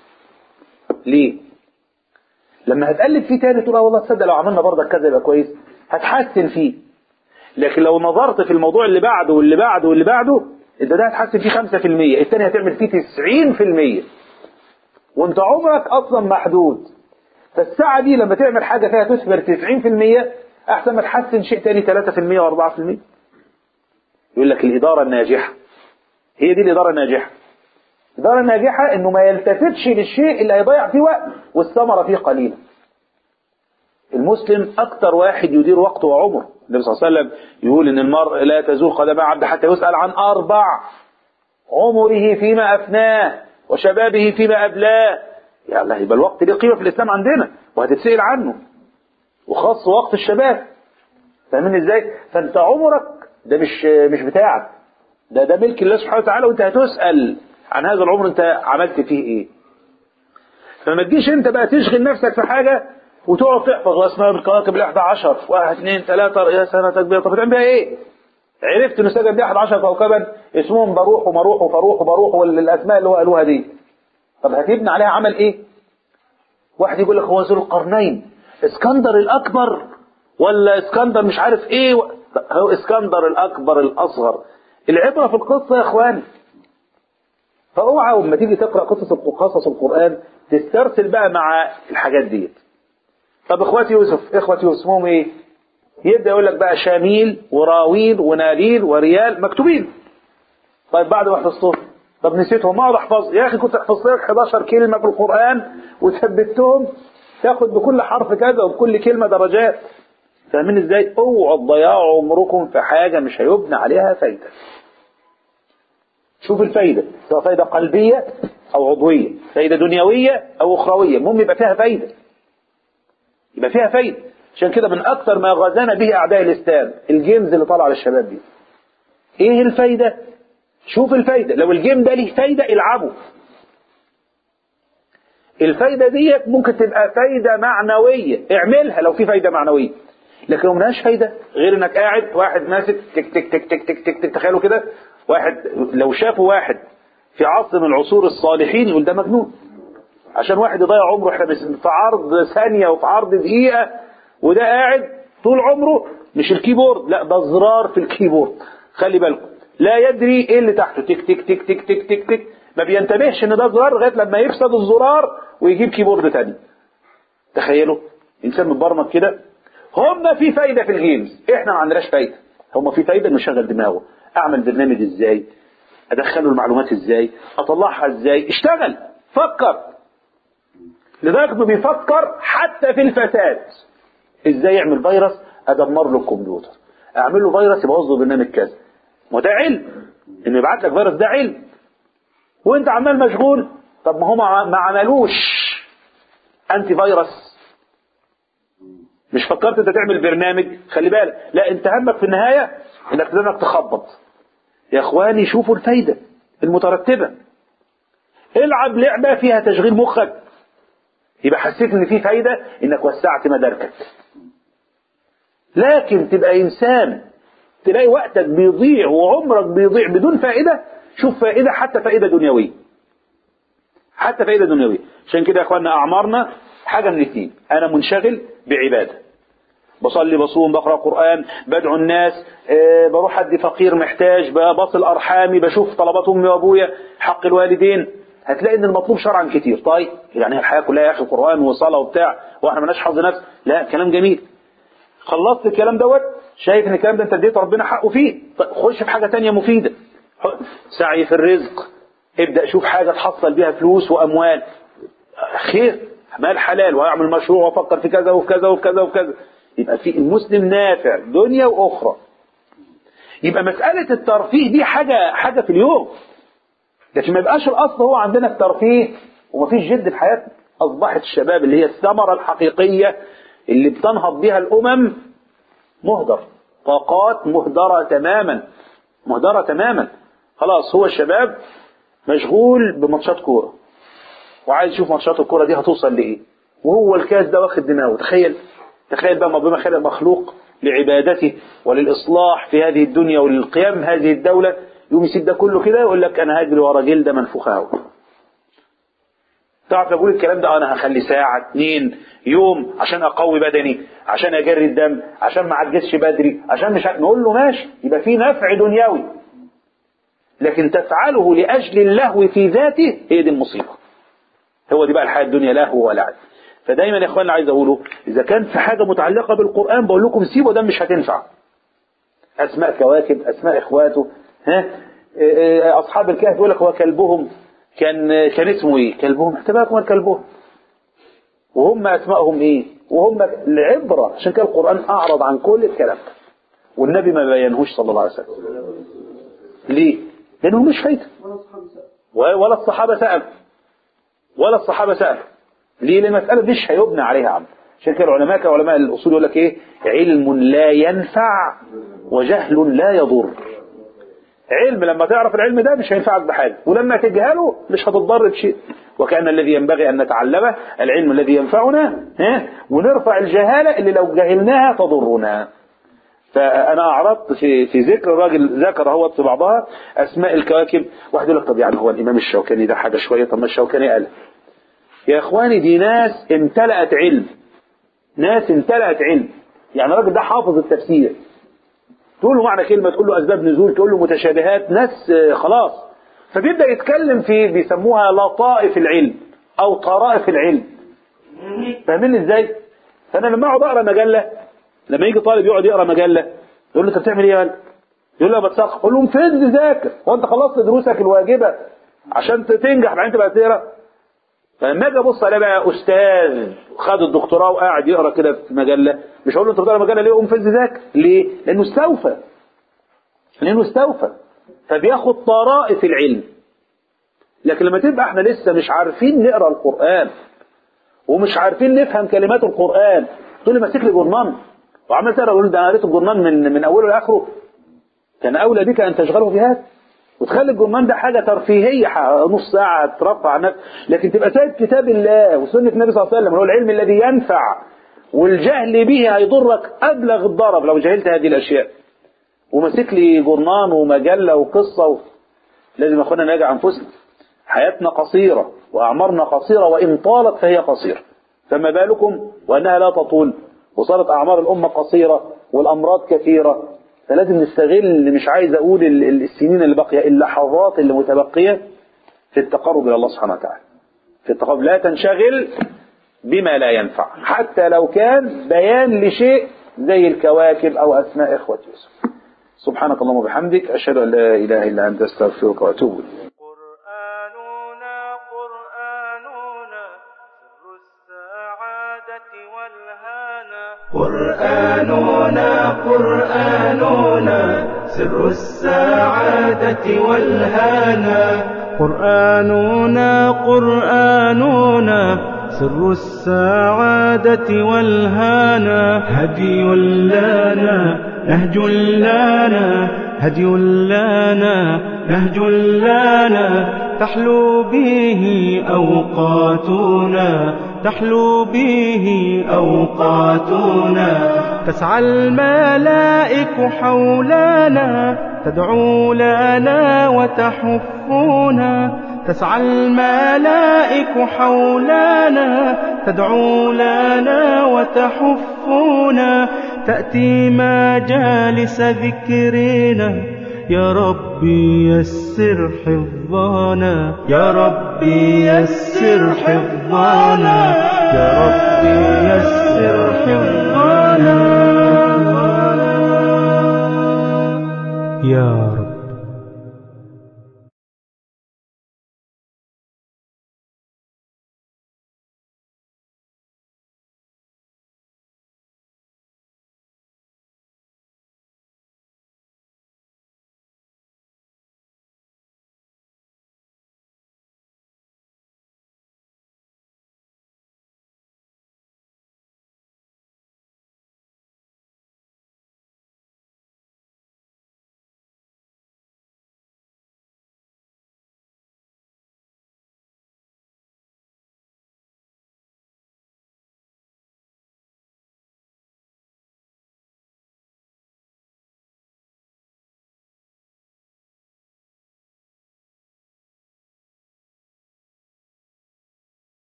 ليه لما هتقلب فيه تاني تقول اه والله تصدق لو عملنا برضك كذا يبقى كويس هتحسن فيه لكن لو نظرت في الموضوع اللي بعده واللي بعده واللي بعده انت ده هتحسن فيه 5% التاني هتعمل فيه 90% وانت عمرك اصلا محدود فالساعة دي لما تعمل حاجة فيها تثمر 90% احسن ما تحسن شيء تاني 3% و4% يقول لك الإدارة الناجحة هي دي الإدارة الناجحة الإدارة الناجحة إنه ما يلتفتش للشيء اللي هيضيع فيه وقت والثمرة فيه قليلة المسلم أكثر واحد يدير وقته وعمره النبي صلى الله عليه وسلم يقول إن المرء لا تزول قدم عبد حتى يسأل عن أربع عمره فيما أفناه وشبابه فيما أبلاه يا الله يبقى الوقت ليه قيمة في الإسلام عندنا وهتتسأل عنه وخاص وقت الشباب فاهمين ازاي فانت عمرك ده مش مش بتاعك ده ده ملك الله سبحانه وتعالى وانت هتسأل عن هذا العمر انت عملت فيه ايه فما تجيش انت بقى تشغل نفسك في حاجة وتقعد تحفظ اسماء بالكواكب الاحدى عشر واحد اثنين ثلاثة يا سنة تكبير طب بتعمل بيها ايه عرفت انه سجد بيه 11 كوكبا اسمهم بروح ومروح وفروح وبروح والاسماء اللي هو قالوها دي طب هتبني عليها عمل ايه واحد يقول لك هو ذو القرنين اسكندر الاكبر ولا اسكندر مش عارف ايه و... هو اسكندر الاكبر الاصغر العبره في القصه يا اخواني فاوعى لما تيجي تقرا قصص قصص القران تسترسل بقى مع الحاجات ديت طب اخواتي يوسف اخواتي يوسف اسمهم ايه يبدا يقول لك بقى شاميل وراويل وناليل وريال مكتوبين طيب بعد ما حفظتهم طب نسيتهم ما اقعد احفظ يا اخي كنت حفظت لك 11 كلمه في القران وثبتهم تاخد بكل حرف كذا وبكل كلمه درجات فاهمين ازاي اوعوا تضيعوا عمركم في حاجه مش هيبنى عليها فايده شوف الفايده سواء فايده قلبيه او عضويه فايده دنيويه او اخرويه المهم يبقى فيها فايده يبقى فيها فايده عشان كده من اكثر ما غزانا به اعداء الاسلام الجيمز اللي طالعه للشباب دي ايه الفايده شوف الفايده لو الجيم ده ليه فايده العبه الفايده ديت ممكن تبقى فايده معنويه اعملها لو في فايده معنويه لكن لو ملهاش فايده غير انك قاعد واحد ماسك تك تك تك تك تك تك, تك تخيلوا كده واحد لو شافوا واحد في عصر من عصور الصالحين يقول ده مجنون عشان واحد يضيع عمره احنا في عرض ثانيه وفي عرض دقيقه وده قاعد طول عمره مش الكيبورد لا ده زرار في الكيبورد خلي بالكم لا يدري ايه اللي تحته تك تك تك تك تك تك تك ما بينتبهش ان ده زرار لغايه لما يفسد الزرار ويجيب كيبورد تاني تخيلوا انسان متبرمج كده هم في فايده في الجيمز احنا ما عندناش فايده هم في فايده انه يشغل دماغه اعمل برنامج ازاي ادخله المعلومات ازاي اطلعها ازاي اشتغل فكر لذلك بيفكر حتى في الفساد ازاي يعمل فيروس ادمر له الكمبيوتر اعمل له فيروس يبوظ له برنامج كذا ما ده علم انه يبعت لك فيروس ده علم وانت عمال مشغول طب ما هو ما عملوش انتي فيروس مش فكرت انت تعمل برنامج خلي بالك لا انت همك في النهايه انك انك تخبط يا اخواني شوفوا الفايده المترتبه العب لعبه فيها تشغيل مخك يبقى حسيت ان في فايده انك وسعت مداركك لكن تبقى انسان تلاقي وقتك بيضيع وعمرك بيضيع بدون فائده شوف فائده حتى فائده دنيويه حتى فائده دنيويه عشان كده يا اخواننا اعمارنا حاجه من الاثنين انا منشغل بعباده بصلي بصوم بقرا قران بدعو الناس أه بروح ادي فقير محتاج بصل ارحامي بشوف طلبات امي وابويا حق الوالدين هتلاقي ان المطلوب شرعا كتير طيب يعني الحياه كلها يا اخي قران وصلاه وبتاع واحنا مالناش حظ نفس لا كلام جميل خلصت الكلام دوت شايف ان الكلام ده انت اديت ربنا حقه فيه طيب خش في حاجه تانية مفيده سعي في الرزق ابدا شوف حاجه تحصل بيها فلوس واموال خير مال حلال واعمل مشروع وافكر في كذا وفي كذا وفي كذا وفي كذا يبقى في المسلم نافع دنيا واخرى يبقى مساله الترفيه دي حاجه حاجه في اليوم لكن ما يبقاش الاصل هو عندنا الترفيه ومفيش جد في حياتنا اصبحت الشباب اللي هي الثمره الحقيقيه اللي بتنهض بها الامم مهدر طاقات مهدره تماما مهدره تماما خلاص هو الشباب مشغول بماتشات كوره وعايز يشوف ماتشات الكوره دي هتوصل لايه وهو الكاس ده واخد دماغه تخيل تخيل بقى ربنا خلق مخلوق لعبادته وللاصلاح في هذه الدنيا وللقيام هذه الدوله يقوم يسيب ده كله كده يقول لك انا هجري ورا جلده منفوخه اهو تعرف اقول الكلام ده انا هخلي ساعه اتنين يوم عشان اقوي بدني عشان اجري الدم عشان ما اعجزش بدري عشان مش ع... نقول له ماشي يبقى في نفع دنيوي لكن تفعله لاجل اللهو في ذاته هي دي المصيبه هو دي بقى الحياه الدنيا لهو ولعب فدايما يا اخوانا عايز اقوله اذا كان في حاجه متعلقه بالقران بقول لكم سيبوا ده مش هتنفع اسماء كواكب اسماء اخواته ها اصحاب الكهف يقول لك هو كلبهم كان كان اسمه ايه كلبهم احتباكم كلبهم وهم اسمائهم ايه وهم العبره عشان كده القران اعرض عن كل الكلام والنبي ما بينهوش صلى الله عليه وسلم ليه لانه مش فايده ولا الصحابه سالوا ولا الصحابه سالوا ليه لان المساله مش هيبنى عليها عمل عشان كده العلماء كعلماء الاصول يقول لك ايه علم لا ينفع وجهل لا يضر علم لما تعرف العلم ده مش هينفعك بحاجه ولما تجهله مش هتضر بشيء وكان الذي ينبغي ان نتعلمه العلم الذي ينفعنا ها ونرفع الجهاله اللي لو جهلناها تضرنا فانا اعرضت في في ذكر الراجل ذكر هو في بعضها اسماء الكواكب واحد يقول لك طب يعني هو الامام الشوكاني ده حاجه شويه طب ما الشوكاني قال يا اخواني دي ناس امتلأت علم ناس امتلأت علم يعني الراجل ده حافظ التفسير تقول له معنى كلمة تقول له أسباب نزول تقول له متشابهات ناس خلاص فبيبدأ يتكلم في بيسموها لطائف العلم أو طرائف العلم فاهمين ازاي؟ فأنا لما أقعد أقرأ مجلة لما يجي طالب يقعد يقرأ مجلة يقول له أنت بتعمل إيه يا ولد؟ يقول له بتسقط أقول له فين ذاكر هو أنت خلصت دروسك الواجبة عشان تنجح بعدين تبقى تقرأ فلما اجي ابص عليه بقى استاذ خد الدكتوراه وقاعد يقرا كده في مجله مش هقول له انت بتقرا مجله ليه قوم فز ذاكر ليه؟ لانه استوفى لانه استوفى فبياخد طرائف العلم لكن لما تبقى احنا لسه مش عارفين نقرا القران ومش عارفين نفهم كلمات القران تقول لي ماسك لي جرنان وعمال تقرا اقول ده انا قريت الجرنان من من اوله لاخره كان اولى بك ان تشغله في هذا وتخلي الجرمان ده حاجة ترفيهية نص ساعة ترفع عن نفسك لكن تبقى سايب كتاب الله وسنة النبي صلى الله عليه وسلم هو العلم الذي ينفع والجهل به هيضرك أبلغ الضرر لو جهلت هذه الأشياء ومسك لي جرنان ومجلة وقصة و... لازم أخونا نراجع أنفسنا حياتنا قصيرة وأعمارنا قصيرة وإن طالت فهي قصيرة فما بالكم وأنها لا تطول وصارت أعمار الأمة قصيرة والأمراض كثيرة فلازم نستغل مش عايز اقول السنين اللي باقيه اللحظات اللي متبقيه في التقرب الى الله سبحانه وتعالى في التقرب لا تنشغل بما لا ينفع حتى لو كان بيان لشيء زي الكواكب او اسماء اخوه يوسف سبحانك اللهم وبحمدك اشهد ان لا اله الا انت استغفرك واتوب اليك قرآننا قرآننا سر السعادة والهانا قرآننا قرآننا سر السعادة والهانا قرآننا قرآننا سر السعادة والهانا هدي لنا نهج لنا هدي لنا نهج لنا تحلو به أوقاتنا تحلو به أوقاتنا تسعى الملائك حولنا تدعو لنا وتحفنا تسعى الملائك حولنا تدعو لنا وتحفنا تأتي مجالس ذكرنا يا ربي يسر حفظنا يا ربي يسر حفظنا يا ربي يسر حفظنا يا